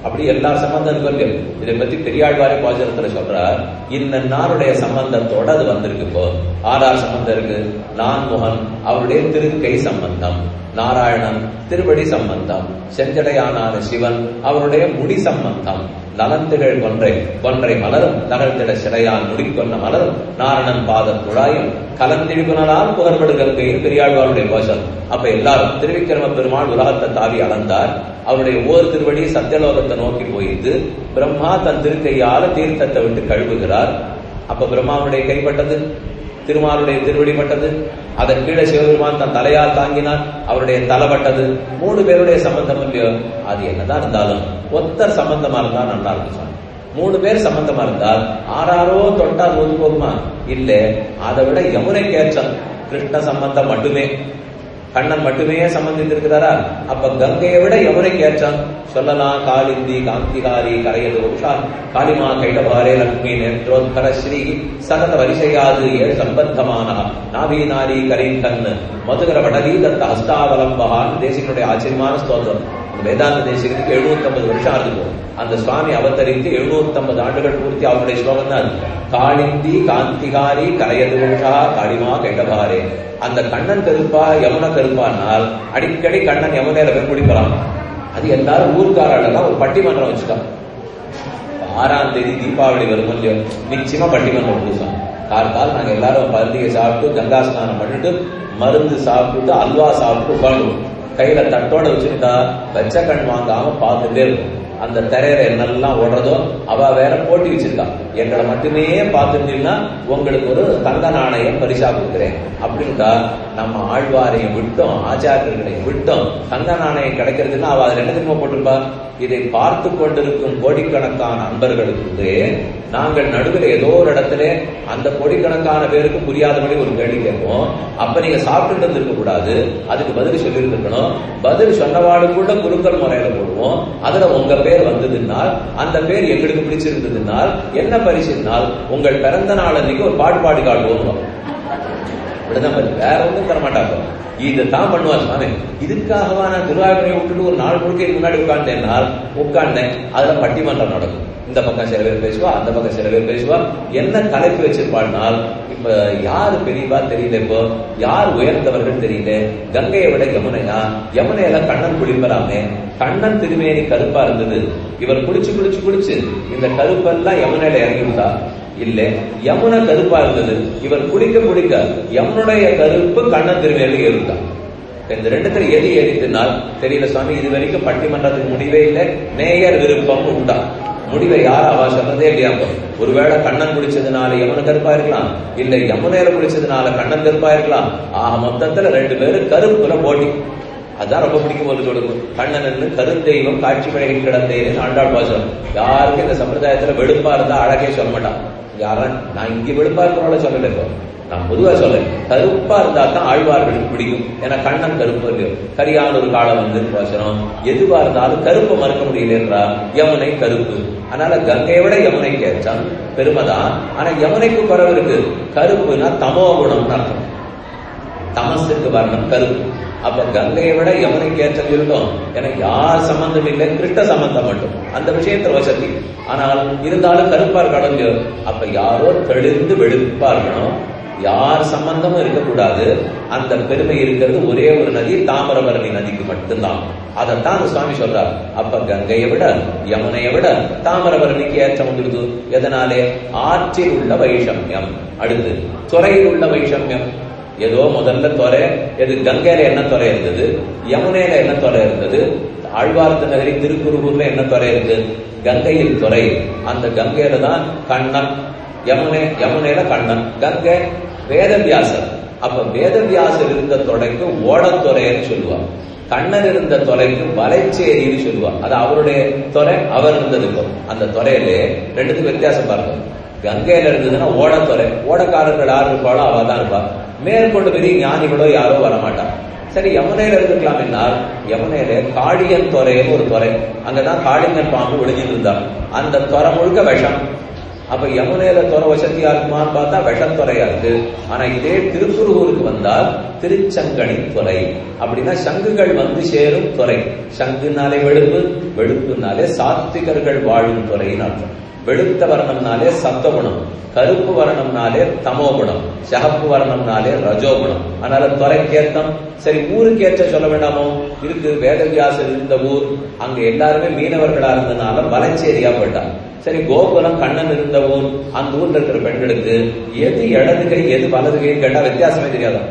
அப்படி எல்லா சம்பந்தம் இருக்கும் இல்லையோ இதை பத்தி பெரியாழ்வாரே பாஜகத்துல சொல்றார் இந்த நாளுடைய சம்பந்தத்தோட அது வந்திருக்கு இப்போ ஆறார் சம்பந்தம் இருக்கு நான்முகன் அவருடைய திருக்கை சம்பந்தம் நாராயணன் திருவடி சம்பந்தம் செஞ்சடையானான சிவன் அவருடைய முடி சம்பந்தம் நலந்திகள் கொன்றை கொன்றை மலரும் நகழ்ந்திட சிறையான் முடிக்கொன்ன மலரும் நாரணன் பாத துழாயும் கலந்திழுகுணலால் புகழ்படு கங்கையில் பெரியாழ்வாருடைய கோஷம் அப்ப எல்லாரும் திருவிக்கிரம பெருமாள் உலகத்தை தாவி அளந்தார் அவருடைய ஓர் திருவடி சத்தியலோகத்தை நோக்கி போயிட்டு பிரம்மா தன் திருக்கையால தீர்த்தத்தை விட்டு கழுவுகிறார் அப்ப பிரம்மாவுடைய கைப்பட்டது திருமாலுடைய திருவடி பட்டது அதன் கீழே சிவபெருமான் தன் தலையால் தாங்கினார் அவருடைய தலைப்பட்டது மூணு பேருடைய சம்பந்தம் இல்லையோ அது என்னதான் இருந்தாலும் ஒத்தர் சம்பந்தமா இருந்தா நல்லா இருக்கும் சாமி மூணு பேர் சம்பந்தமா இருந்தால் ஆறாரோ தொட்டா நூறு போகுமா இல்ல அதை விட யமுனை கேச்சம் கிருஷ்ண சம்பந்தம் மட்டுமே கண்ணன் மட்டுமே சம்பந்தித்திருக்கிறாரா அப்ப கங்கையை விட யமுனை கேச்சான் சொல்லலாம் காலிந்தி காந்திகாரி கரையது உஷா காளிமா கைடபாரே லக்ஷ்மி நேத்ரோத்கர ஸ்ரீ சகத வரிசையாது ஏழு சம்பந்தமான நாபி நாரி கரீங்கன் மதுகர வடலி தத்த ஹஸ்தாவலம்பகான் தேசிகனுடைய ஆச்சரியமான ஸ்தோத்திரம் வேதாந்த தேசிகனுக்கு எழுநூத்தி ஐம்பது வருஷம் ஆகுது அந்த சுவாமி அவதரித்து எழுநூத்தி ஐம்பது ஆண்டுகள் பூர்த்தி அவருடைய ஸ்லோகம் தான் காளிந்தி காந்திகாரி கரையது உஷா காளிமா கைடபாரே அந்த கண்ணன் கருப்பா யமுன கருப்பானால் அடிக்கடி கண்ணன் யமுனையில போய் குடிக்கலாம் அது எல்லாரும் ஊர்க்காரெல்லாம் ஒரு பட்டிமன்றம் வச்சுட்டான் ஆறாம் தேதி தீபாவளி வரும் இல்லையோ நிச்சயமா பட்டிமன்றம் கொடுத்தோம் கார்கால் நாங்க எல்லாரும் பந்திகை சாப்பிட்டு கங்கா ஸ்நானம் பண்ணிட்டு மருந்து சாப்பிட்டு அல்வா சாப்பிட்டு உட்காந்துருவோம் கையில தட்டோட வச்சுருந்தா வெச்ச கண் வாங்காம பார்த்துட்டே இருக்கும் அந்த திரையில என்னெல்லாம் ஓடுறதோ அவ வேற போட்டி வச்சிருக்கா எங்களை மட்டுமே பார்த்துட்டீங்கன்னா உங்களுக்கு ஒரு தங்க நாணயம் பரிசா கொடுக்குறேன் அப்படின்ட்டா நம்ம ஆழ்வாரையும் விட்டோம் ஆச்சாரியர்களையும் விட்டோம் தங்க நாணயம் கிடைக்கிறதுன்னா அவ அதுல என்ன திரும்ப போட்டிருப்பா இதை பார்த்து கொண்டிருக்கும் கோடிக்கணக்கான அன்பர்களுக்கு நாங்கள் நடுவில் ஏதோ ஒரு இடத்துல அந்த கோடிக்கணக்கான பேருக்கு புரியாதபடி ஒரு கேள்வி கேட்போம் அப்ப நீங்க சாப்பிட்டு இருந்திருக்க கூடாது அதுக்கு பதில் சொல்லி இருந்திருக்கணும் பதில் சொன்னவாடு கூட குருக்கள் முறையில போடுவோம் அதுல உங்க பேர் வந்ததுனால் அந்த பேர் எங்களுக்கு பிடிச்சிருந்ததுனால் என்ன பரிசுனால் உங்கள் பிறந்த நாள் அன்னைக்கு ஒரு பாட்டு பாடி காட்டுவோம் இப்படிதான் பாரு. வேற ஒன்றும் தர மாட்டாங்க இதை தான் பண்ணுவார் சுவாமி இதுக்காகவா நான் திருவாரூரை விட்டுட்டு ஒரு நாள் முழுக்க இதுக்கு முன்னாடி உட்கார்ந்தேன்னால் உட்கார்ந்தேன் அதுல பட்டிமன்றம் நடக்கும் இந்த பக்கம் சில பேர் பேசுவா அந்த பக்கம் சில பேர் பேசுவா என்ன தலைப்பு வச்சிருப்பாள்னால் இப்ப யாரு பெரியவா தெரியல இப்போ யார் உயர்ந்தவர்கள் தெரியல கங்கையை விட யமுனையா யமுனையில கண்ணன் குளிப்பலாமே கண்ணன் திருமேனி கருப்பா இருந்தது இவர் குளிச்சு குளிச்சு குளிச்சு இந்த கருப்பெல்லாம் யமுனையில இறங்கி விட்டா இல்ல யமுனை கருப்பா இருந்தது இவர் குடிக்க குடிக்க யமுனுடைய கருப்பு கண்ணன் திருமேல ஏறிட்டான் இந்த ரெண்டுத்துல எது ஏறிட்டுனால் தெரியல சுவாமி இது வரைக்கும் பட்டிமன்றத்துக்கு முடிவே இல்லை நேயர் விருப்பம் உண்டா முடிவை யார் அவ சொன்னதே இல்லையா அப்போ. ஒருவேளை கண்ணன் குடிச்சதுனால யமுன கருப்பா இருக்கலாம் இல்ல யமுனையில குடிச்சதுனால கண்ணன் கருப்பா இருக்கலாம் ஆக மொத்தத்துல ரெண்டு பேரும் கருப்புல போட்டி அதான் ரொம்ப பிடிக்கும் போது கொடுக்கும் கண்ணன் கருந்தெய்வம் காட்சி பழகி கிடந்தேன்னு ஆண்டாள் பாசம் யாருக்கும் இந்த சம்பிரதாயத்துல வெளுப்பா இருந்தா அழகே சொல்ல மாட்டான் யாரா நான் இங்க வெளுப்பா இருக்கிறவங்கள சொல்லல இப்போ நான் பொதுவா சொல்றேன் கருப்பா இருந்தா தான் ஆழ்வார்களுக்கு பிடிக்கும் ஏன்னா கண்ணன் கருப்பு இல்லையோ கரியான ஒரு காலம் வந்து பாசனம் எதுவா இருந்தாலும் கருப்பை மறக்க முடியலன்றா யமுனை கருப்பு அதனால கங்கையை விட யமுனை கேட்டான் பெருமைதான் ஆனா யமுனைக்கு குறவு இருக்கு கருப்புனா தமோ குணம்னு அர்த்தம் தமசுக்கு வரணும் கருப்பு அப்ப கங்கையை விட யமுனைக்கு ஏற்ற சொல்லிட்டோம் எனக்கு யார் சம்பந்தம் இல்லை கிருஷ்ண சம்பந்தம் மட்டும் அந்த விஷயத்துல வசதி ஆனால் இருந்தாலும் கருப்பா இருக்கணும் அப்ப யாரோ தெளிந்து வெளுப்பா இருக்கணும் யார் சம்பந்தமும் இருக்கக்கூடாது அந்த பெருமை இருக்கிறது ஒரே ஒரு நதி தாமிரபரணி நதிக்கு மட்டும்தான் அதைத்தான் அந்த சுவாமி சொல்றார் அப்ப கங்கையை விட யமுனையை விட தாமிரபரணிக்கு ஏற்றம் வந்துடுது எதனாலே ஆற்றில் உள்ள வைஷமியம் அடுத்து துறையில் உள்ள வைஷமியம் ஏதோ முதல்ல துறை எது கங்கையில என்ன துறை இருந்தது யமுனையில என்ன துறை இருந்தது ஆழ்வார்த்த நகரி திருக்குறுகூர்ல என்ன துறை இருக்கு கங்கையில் துறை அந்த கங்கையில தான் கண்ணன் யமுனை யமுனையில கண்ணன் கங்கை வேதவியாசர் அப்ப வேதவியாசர் இருந்த தொலைக்கு ஓடத்துறைன்னு சொல்லுவார் கண்ணன் இருந்த தொலைக்கு வலைச்சேரின்னு சொல்லுவார் அது அவருடைய துறை அவர் இருந்தது இப்போ அந்த துறையிலே ரெண்டுத்துக்கும் வித்தியாசம் பாருங்க கங்கையில இருந்ததுன்னா ஓடத்துறை ஓடக்காரர்கள் யார் இருப்பாளோ அவ தான் இருப்பா மேற்கொண்டு பெரிய ஞானிகளோ யாரோ வரமாட்டான் சரி யமுனையில இருந்துக்கலாம் என்னால் யமுனையில காளியன் துறைன்னு ஒரு துறை அங்கதான் காளிங்கன் பாம்பு ஒளிஞ்சிட்டு இருந்தான் அந்த துறை முழுக்க விஷம் அப்ப யமுனையில துறை வசதியா இருக்குமான்னு பார்த்தா விஷத்துறையா இருக்கு ஆனா இதே திருக்குறுகூருக்கு வந்தால் திருச்சங்கணி துறை அப்படின்னா சங்குகள் வந்து சேரும் துறை சங்குனாலே வெளுப்பு வெளுப்புனாலே சாத்விகர்கள் வாழும் துறைன்னு அர்த்தம் வெளுத்த வர்ணம்னாலே சத்தகுணம் கருப்பு வர்ணம்னாலே தமோகுணம் சிகப்பு வர்ணம்னாலே ரஜோகுணம் அதனால துறைக்கேத்தம் சரி ஊருக்கேற்ற சொல்ல வேண்டாமோ இருக்கு வேதவியாசர் இருந்த ஊர் அங்க எல்லாருமே மீனவர்களா இருந்தனால மலைச்சேரியா போயிட்டாங்க சரி கோகுலம் கண்ணன் இருந்த ஊர் அந்த ஊர்ல இருக்கிற பெண்களுக்கு எது இடது கை எது வலது கைன்னு கேட்டா வித்தியாசமே தெரியாதான்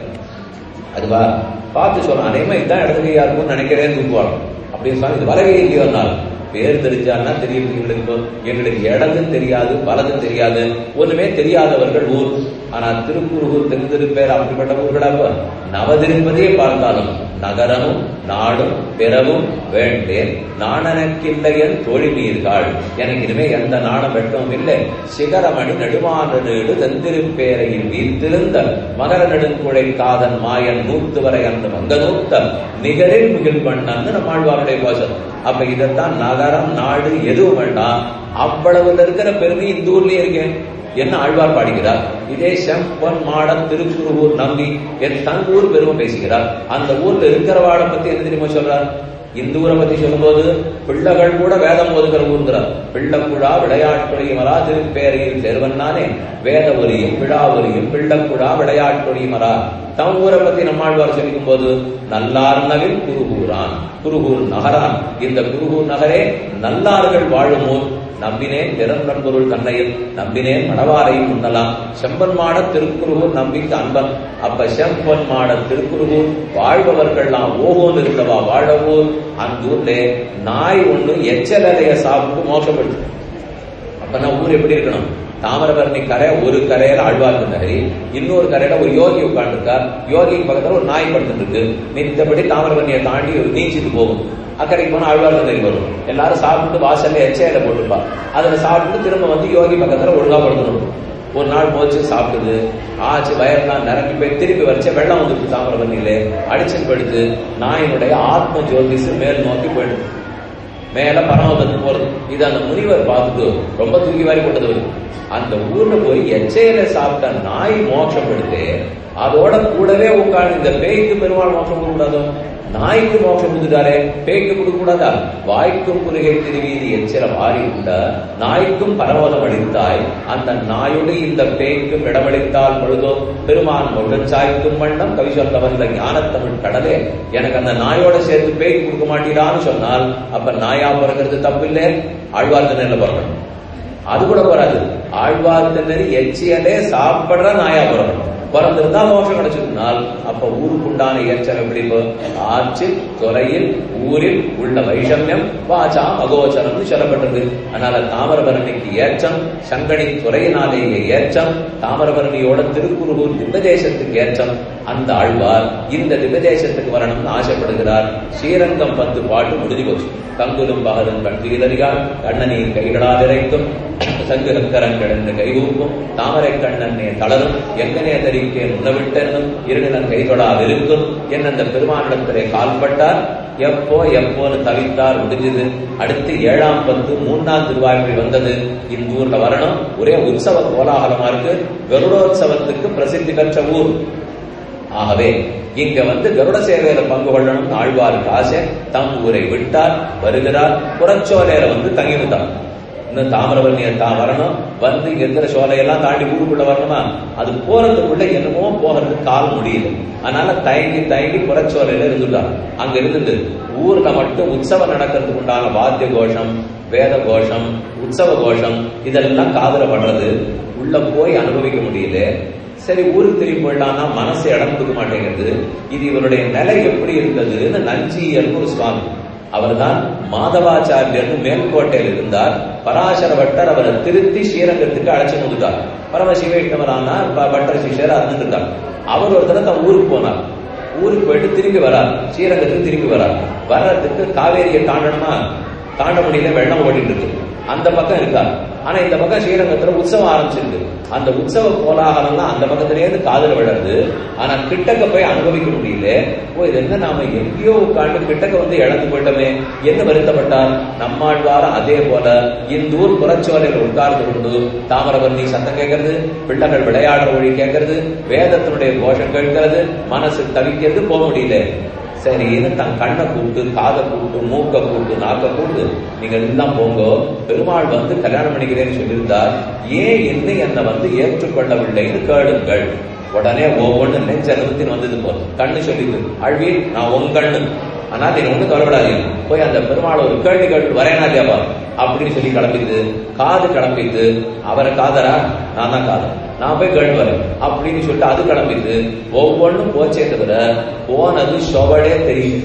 அதுவா பார்த்து சொல்லலாம் அதே மாதிரி இதான் இடது கையா இருக்கும்னு நினைக்கிறேன்னு தூக்குவாங்க அப்படின்னு சொன்னா இது வலகை இல்லையோனாலும் பேர் தெரிஞ்சான்னா தெரியும் எங்களுக்கு எங்களுக்கு இடதும் தெரியாது வலதும் தெரியாது ஒண்ணுமே தெரியாதவர்கள் ஊர் ஆனா திருக்குறுகூர் தெரிந்திருப்பேர் அப்படிப்பட்ட ஊர்களாப்ப நவதிருப்பதே பார்த்தாலும் நகரமும் நாடும் பிறவும் வேண்டேன் நாணனக்கில்லையன் தோழிமீர்கள் எனக்கு இனிமே எந்த நாணம் வெட்டவும் இல்லை சிகரமணி நெடுமான நீடு தந்திருப்பேரையில் வீர்த்திருந்த மகர நெடுங்குழை காதன் மாயன் நூத்து வரை அந்த மங்க நூத்தல் நிகரில் மிகில் பண்ணன்னு நம்மாழ்வாருடைய கோஷம் அப்ப இதைத்தான் நகரம் நாடு எதுவும் வேண்டாம் அவ்வளவு இருக்கிற பெருமை இந்த ஊர்லயே இருக்கேன் என்ன ஆழ்வார் பாடுகிறார் இதே செம்பொன் மாடம் திருக்குறுவூர் நம்பி என் தன் ஊர் பெருமை பேசுகிறார் அந்த ஊர்ல இருக்கிறவாளை பத்தி என்ன தெரியுமா சொல்றார் இந்த ஊரை பத்தி சொல்லும்போது பிள்ளைகள் கூட வேதம் ஓதுகிற ஊர்கிறார் பிள்ளைக்குழா விளையாட்டுடையமரா திருப்பேரையில் சேர்வன்னானே வேத ஒலியும் விழா ஒலியும் பிள்ளைக்குழா விளையாட்டுடையமரா தம் ஊரை பத்தி நம்மாழ்வார் சொல்லிக்கும் போது நல்லார்னவில் குருகூரான் குருகூர் நகரான் இந்த குருகூர் நகரே நல்லார்கள் வாழும் ஊர் நம்பினேன் பெரும்பொருள் தன்னையில் நம்பினேன் மணவாரையும் உண்ணலாம் செம்பன் மாட திருக்குறுகூர் நம்பிக்கை அன்பன் அப்ப செம்பன் மாட திருக்குறுகூர் வாழ்பவர்கள்லாம் ஓகோன்னு இருந்தவா வாழவூர் அந்த ஊர்ல நாய் ஒண்ணு எச்சலைய சாப்பிட்டு மோசப்படுது அப்ப ஊர் எப்படி இருக்கணும் தாமிரபரணி கரை ஒரு கரையில ஆழ்வார்க்கு நகரி இன்னொரு கரையில ஒரு யோகி உட்காந்துருக்கார் யோகிக்கு பக்கத்துல ஒரு நாய் படுத்துட்டு இருக்கு மித்தபடி தாமிரபரணியை தாண்டி ஒரு நீச்சிட்டு போகும் அக்கறைக்கு போனா ஆழ்வார் நகரி வரும் எல்லாரும் சாப்பிட்டு வாசல்ல எச்சையில போட்டுப்பா அதுல சாப்பிட்டு திரும்ப வந்து யோகி பக்கத்துல ஒழுங்கா படுத்தணும் ஒரு நாள் போச்சு சாப்பிடுது ஆச்சு வயல்லாம் நிரம்பி போய் திருப்பி வரைச்ச வெள்ளம் வந்துருக்கு தாமிரபரணியில அடிச்சுன்னு படுத்து நாயினுடைய ஆத்ம ஜோதிஷு மேல் நோக்கி போயிடுது மேல பரமபதத்துக்கு போறது இது அந்த முனிவர் பார்த்துட்டு ரொம்ப தூக்கி வாரி போட்டது வருது அந்த ஊர்ல போய் எச்சையில சாப்பிட்ட நாய் மோட்சம் எடுத்து அதோட கூடவே உட்கார்ந்து இந்த பேய்க்கு பெருமாள் மோட்சம் கொடுக்க கூடாதோ நாய்க்கு மோட்சம் கொடுத்துட்டாரே பேய்க்கு கொடுக்க கூடாதா வாய்க்கும் குறுகை திருவீதி எச்சில வாரி உண்ட நாய்க்கும் பரமதம் அளித்தாய் அந்த நாயுடு இந்த பேய்க்கும் இடமளித்தால் பொழுதோ பெருமான் முழச்சாய்க்கும் வண்ணம் கவி சொல்ல வந்த ஞானத்தமிழ் கடலே எனக்கு அந்த நாயோட சேர்த்து பேய்க்கு கொடுக்க மாட்டீரான்னு சொன்னால் அப்ப நாயா பிறக்கிறது தப்பில்லை ஆழ்வார் திணையில பிறக்கணும் அது கூட வராது ஆழ்வார் திணறி எச்சியலே சாப்பிடுற நாயா பிறக்கணும் பிறந்திருந்தா மோட்சம் கிடைச்சிருந்தால் அப்ப ஊருக்குண்டான ஏற்றம் எப்படி ஆட்சி துறையில் ஊரில் உள்ள வைஷமியம் வாச்சா அகோச்சரம்னு சொல்லப்பட்டது அதனால தாமிரபரணிக்கு ஏற்றம் சங்கடி துறையினாலேயே ஏற்றம் தாமிரபரணியோட திருக்குறுகூர் திவ்யதேசத்துக்கு ஏற்றம் அந்த ஆழ்வார் இந்த திவ்யதேசத்துக்கு வரணும்னு ஆசைப்படுகிறார் ஸ்ரீரங்கம் பத்து பாட்டு முடிஞ்சு போச்சு கங்குலும் பகலும் கண்வீரறியால் கண்ணனின் கைகளால் இறைக்கும் சங்கு சக்கரங்கள் என்று கைகூப்பும் தாமரை கண்ணனே தளரும் எங்கனே தரிக்கே உணவிட்டென்னும் இருநிலன் கைதொடால் இருக்கும் என்ன அந்த பெருமானிடத்திலே கால்பட்டார் எப்போ எப்போன்னு தவித்தார் முடிஞ்சது அடுத்து ஏழாம் பத்து மூன்றாம் திருவாய்மொழி வந்தது இந்த ஊர்ல வரணும் ஒரே உற்சவ கோலாகலமா இருக்கு கருடோத்சவத்துக்கு பிரசித்தி பெற்ற ஊர் ஆகவே இங்க வந்து கருட சேவையில பங்கு கொள்ளணும் ஆழ்வாருக்கு ஆசை தம் ஊரை விட்டார் வருகிறார் புறச்சோலையில வந்து தங்கிவிட்டார் இன்னும் தாமிரபரணியை தான் வரணும் வந்து இங்க இருக்கிற சோலையெல்லாம் தாண்டி ஊருக்குள்ள வரணுமா அது போறதுக்குள்ள என்னமோ போகிறதுக்கு கால் முடியல அதனால தயங்கி தயங்கி புறச்சோலையில இருந்துட்டார் அங்க இருந்து ஊர்ல மட்டும் உற்சவம் நடக்கிறதுக்கு உண்டான வாத்திய கோஷம் வேத கோஷம் உற்சவ கோஷம் இதெல்லாம் காதல படுறது உள்ள போய் அனுபவிக்க முடியல சரி ஊருக்கு திரும்பி போயிடலாம்னா மனசு இடம் கொடுக்க மாட்டேங்கிறது இது இவருடைய நிலை எப்படி இருந்ததுன்னு நஞ்சியர்னு ஒரு சுவாமி அவர்தான் மாதவாச்சாரியர்னு மேல்கோட்டையில் இருந்தார் பராசர பட்டர் அவரை திருத்தி ஸ்ரீரங்கத்துக்கு அழைச்சு வந்துட்டார் பரமசிவ வைஷ்ணவரானார் பட்டர் சிஷர் இருந்திருந்தார் அவர் ஒரு தடவை தன் ஊருக்கு போனார் ஊருக்கு போயிட்டு திரும்பி வரார் ஸ்ரீரங்கத்துக்கு திரும்பி வரார் வர்றதுக்கு காவேரியை தாண்டணுமா தாண்ட முடியல வெள்ளம் ஓடிட்டு இருக்கு அந்த பக்கம் இருக்கார் ஆனா இந்த பக்கம் ஸ்ரீரங்கத்துல உற்சவம் ஆரம்பிச்சிருக்கு அந்த உற்சவ கோலாகலம்லாம் அந்த பக்கத்திலே இருந்து காதல் விழருது ஆனா கிட்டக்க போய் அனுபவிக்க முடியல ஓ இது என்ன நாம எங்கேயோ உட்காந்து கிட்டக்க வந்து இழந்து போயிட்டோமே என்ன வருத்தப்பட்டார் நம்மாழ்வார் அதே போல இந்த ஊர் புறச்சோலையில் உட்கார்ந்து கொண்டு தாமரபரணி சத்தம் கேட்கறது பிள்ளைகள் விளையாடுற வழி கேட்கறது வேதத்தினுடைய கோஷம் கேட்கறது மனசு தவிக்கிறது போக முடியல சரின்னு தன் கண்ணை கூப்பிட்டு காதை கூப்பிட்டு மூக்க கூப்பிட்டு நாக்க கூப்பிட்டு நீங்க எல்லாம் போங்க பெருமாள் வந்து கல்யாணம் பண்ணிக்கிறேன்னு சொல்லியிருந்தார் ஏன் இன்னும் என்னை வந்து ஏற்றுக்கொள்ளவில்லைன்னு கேளுங்கள் உடனே ஒவ்வொன்று நெஞ்ச நிறுத்தின்னு வந்தது போ கண்ணு சொல்லிது அழ்வி நான் உன் கண்ணு ஆனா நீ ஒண்ணு கவலைப்படாதீங்க போய் அந்த பெருமாள் ஒரு கேள்வி கேட்டு வரேனா இல்லையாப்பா அப்படின்னு சொல்லி கிளம்பிது காது கிளம்பிது அவரை காதரா நான் தான் காதல் நான் போய் கேள்வி வரேன் அப்படின்னு சொல்லிட்டு அது கிளம்பிது ஒவ்வொன்றும் போச்சே தவிர போனது சொவடே தெரியும்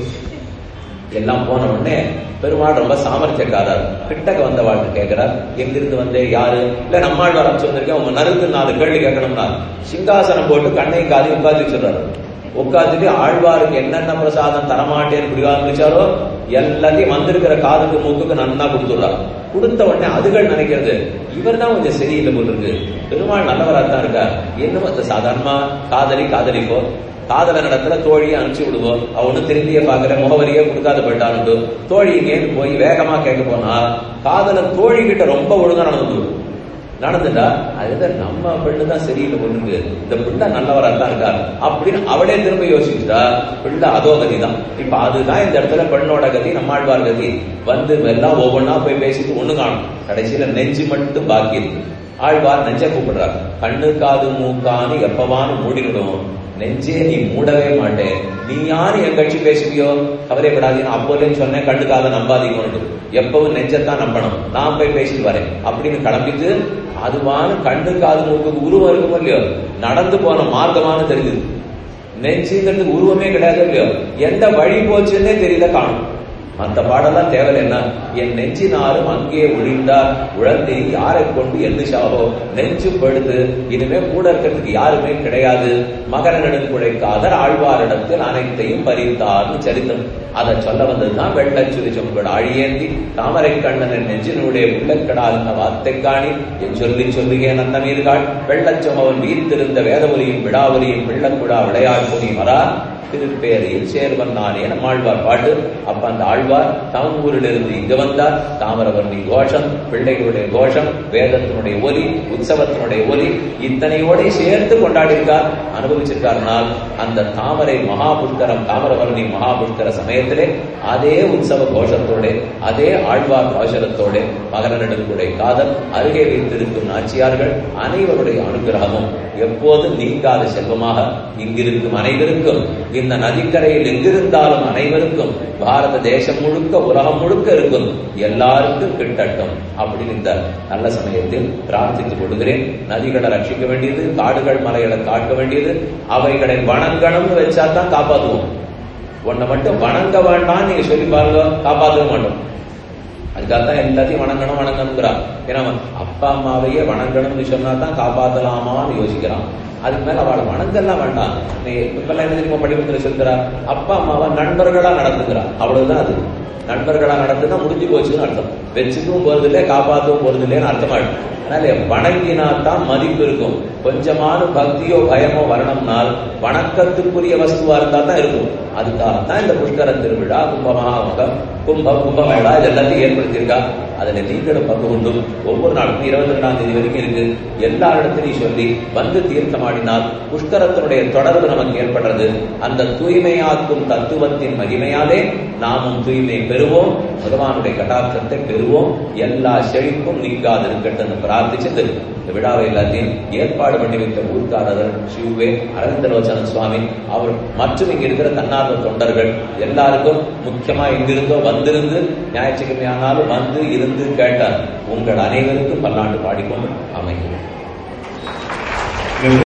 எல்லாம் போன உடனே பெருமாள் ரொம்ப சாமர்த்தியக்காரர் கிட்டக்க வந்த வாழ்க்கை கேட்கிறார் எங்கிருந்து வந்தே யாரு இல்ல நம்மாள் வர வந்திருக்கேன் உங்க நறுக்கு நாலு கேள்வி கேட்கணும்னா சிங்காசனம் போட்டு கண்ணையும் காதையும் உட்காந்து வச்சிடுறாரு உட்காந்துட்டு ஆழ்வாருக்கு என்னென்ன பிரசாதம் தரமாட்டேன்னு பிடிவாதம் வச்சாரோ எல்லாத்தையும் வந்திருக்கிற காதுக்கு மூக்குக்கு நன்னா கொடுத்துடுறாரு கொடுத்த உடனே அதுகள் நினைக்கிறது இவர் தான் கொஞ்சம் சரியில்லை போல் இருக்கு பெருமாள் நல்லவரா தான் இருக்கார் என்னமோ சாதாரணமா காதலி காதலிக்கோ காதல நடத்துல தோழியை அனுப்பிச்சு விடுவோம் அவனு திரும்பிய பாக்குற முகவரியே கொடுக்காத போயிட்டான்னு தோழி இங்கேன்னு போய் வேகமா கேட்க போனா காதலன் தோழி கிட்ட ரொம்ப ஒழுங்கா நடந்து நடந்துட்டா அது நம்ம பெண்ணு தான் சரியில்லை பொண்ணுக்கு இந்த பிள்ளை நல்லவரா தான் இருக்கார் அப்படின்னு அவளே திரும்ப யோசிச்சுட்டா பிள்ளை அதோ கதி தான் இப்ப அதுதான் இந்த இடத்துல பெண்ணோட கதி நம்மாழ்வார் கதி வந்து எல்லாம் ஒவ்வொன்னா போய் பேசிட்டு ஒண்ணு காணும் கடைசியில நெஞ்சு மட்டும் பாக்கி இருக்கு ஆழ்வார் நெஞ்ச கூப்பிடுறார் கண்ணு காது மூக்கான்னு எப்பவான்னு மூடிவிடும் நெஞ்சே நீ மூடவே மாட்டேன் நீ யாரு என் கட்சி பேசுவியோ கவலைப்படாதீங்க அப்போலேன்னு சொன்னேன் கண்ணு காதை நம்பாதீங்கன்னு எப்பவும் நெஞ்சத்தான் நம்பணும் நான் போய் பேசிட்டு வரேன் அப்படின்னு கிளம்பிட்டு அதுவான கண்ணு காது மூக்கு உருவம் இருக்கும் இல்லையோ நடந்து போன மார்க்கமானு தெரியுது நெஞ்சுங்கிறது உருவமே கிடையாது இல்லையோ எந்த வழி போச்சுன்னே தெரியல காணும் மற்ற பாடெல்லாம் தேவையில்லை என்ன என் நெஞ்சினாரும் அங்கே ஒழிந்தார் உழந்தை யாரை கொண்டு எந்த சாவோ நெஞ்சு படுது இனிமே கூட இருக்கிறதுக்கு யாருமே கிடையாது மகர நெடுங்குழைக்காதர் ஆழ்வாரிடத்தில் அனைத்தையும் பறித்தார்னு சரித்தம் அதை சொல்ல வந்ததுதான் வெள்ளச்சுரி சொம்பட அழியேந்தி தாமரை கண்ணன் நெஞ்சினுடைய உள்ளக்கடால் வார்த்தை காணி என் சொல்லி சொல்லுகேன் அந்த நீர்காள் வெள்ளச்சொமவன் வீர்த்திருந்த வேதவொலியும் விடாவொலியும் வெள்ளக்குடா விளையாட் புனி வரா திருப்பேரையில் சேர்வன் நானே நம்மாழ்வார் பாட்டு அப்ப அந்த ஆழ்வார் தாம்பூரிலிருந்து இங்கு வந்தார் தாமரவர்ணி கோஷம் பிள்ளைகளுடைய கோஷம் வேதத்தினுடைய ஒலி உற்சவத்தினுடைய ஒலி இத்தனையோட சேர்த்து கொண்டாடியிருக்கார் அனுபவிச்சிருக்காருனால் அந்த தாமரை மகாபுஷ்கரம் தாமரவர்ணி மகாபுஷ்கர சமயத்திலே அதே உற்சவ கோஷத்தோட அதே ஆழ்வார் கோஷரத்தோட மகர நெடுங்குடைய காதல் அருகே வைத்திருக்கும் நாச்சியார்கள் அனைவருடைய அனுகிரகமும் எப்போதும் நீங்காத செல்வமாக இங்கிருக்கும் அனைவருக்கும் இந்த நதிக்கரையில் எங்கிருந்தாலும் அனைவருக்கும் பாரத தேசம் முழுக்க உலகம் முழுக்க இருக்கும் எல்லாருக்கும் கிட்டட்டும் அப்படின்னு இந்த நல்ல சமயத்தில் பிரார்த்தித்துக் கொள்கிறேன் நதிகளை ரட்சிக்க வேண்டியது காடுகள் மலைகளை காக்க வேண்டியது அவைகளை வணங்கணும்னு வச்சா தான் காப்பாற்றுவோம் உன்னை மட்டும் வணங்க வேண்டாம் நீங்க சொல்லி பாருங்க காப்பாற்றவே மாட்டோம் அதுக்காக தான் எல்லாத்தையும் வணங்கணும் வணங்கணுங்கிறான் ஏன்னா அப்பா அம்மாவையே வணங்கணும்னு சொன்னா தான் காப்பாத்தலாமான்னு யோசிக்கிறான் அதுக்கு மேல அவளை வணங்கெல்லாம் வேண்டாம் நீ இப்பெல்லாம் என்ன தெரியுமா படிப்புல சொல்கிறா அப்பா அம்மாவை நண்பர்களா நடத்துக்கிறா அவ்வளவுதான் அது நண்பர்களா நடத்துனா முடிஞ்சு போச்சுன்னு அர்த்தம் வச்சுக்கவும் போறது இல்லை காப்பாற்றவும் போறது இல்லைன்னு அர்த்தமாயிடும் அதனால வணங்கினா தான் மதிப்பு இருக்கும் கொஞ்சமான பக்தியோ பயமோ வரணும்னால் வணக்கத்துக்குரிய வஸ்துவா இருந்தா தான் இருக்கும் அதுக்காகத்தான் இந்த புஷ்கர திருவிழா கும்பமகாமகம் கும்பம் கும்பமேளா இது எல்லாத்தையும் ஏற்படுத்தியிருக்கா அதுல நீங்களும் பங்கு கொண்டு ஒவ்வொரு நாளுக்கும் இருபத்தி ரெண்டாம் தேதி வரைக்கும் இருக்கு எல்லா இடத்துலையும் சொல்லி வந்து தீர்த்தமாடினால் புஷ்கரத்தினுடைய தொடர்பு நமக்கு ஏற்படுறது அந்த தூய்மையாக்கும் தத்துவத்தின் மகிமையாலே நாமும் தூய்மை பெறுவோம் பகவானுடைய கட்டாட்சத்தை பெறுவோம் எல்லா செழிப்பும் நீங்காது இருக்கட்டும் பிரார்த்திச்சது இந்த விழாவை எல்லாத்தையும் ஏற்பாடு பண்ணி வைத்த ஊர்க்காரர் சிவுவே அரவிந்தலோச்சன சுவாமி அவர் மற்றும் இங்க இருக்கிற தன்னார்வ தொண்டர்கள் எல்லாருக்கும் முக்கியமா இங்கிருந்தோ வந்திருந்து ஞாயிற்றுக்கிழமை ஆனாலும் வந்து இருந்து கேட்டார் உங்கள் அனைவருக்கும் பல்லாண்டு பாடிக்கொண்டு அமைகிறேன்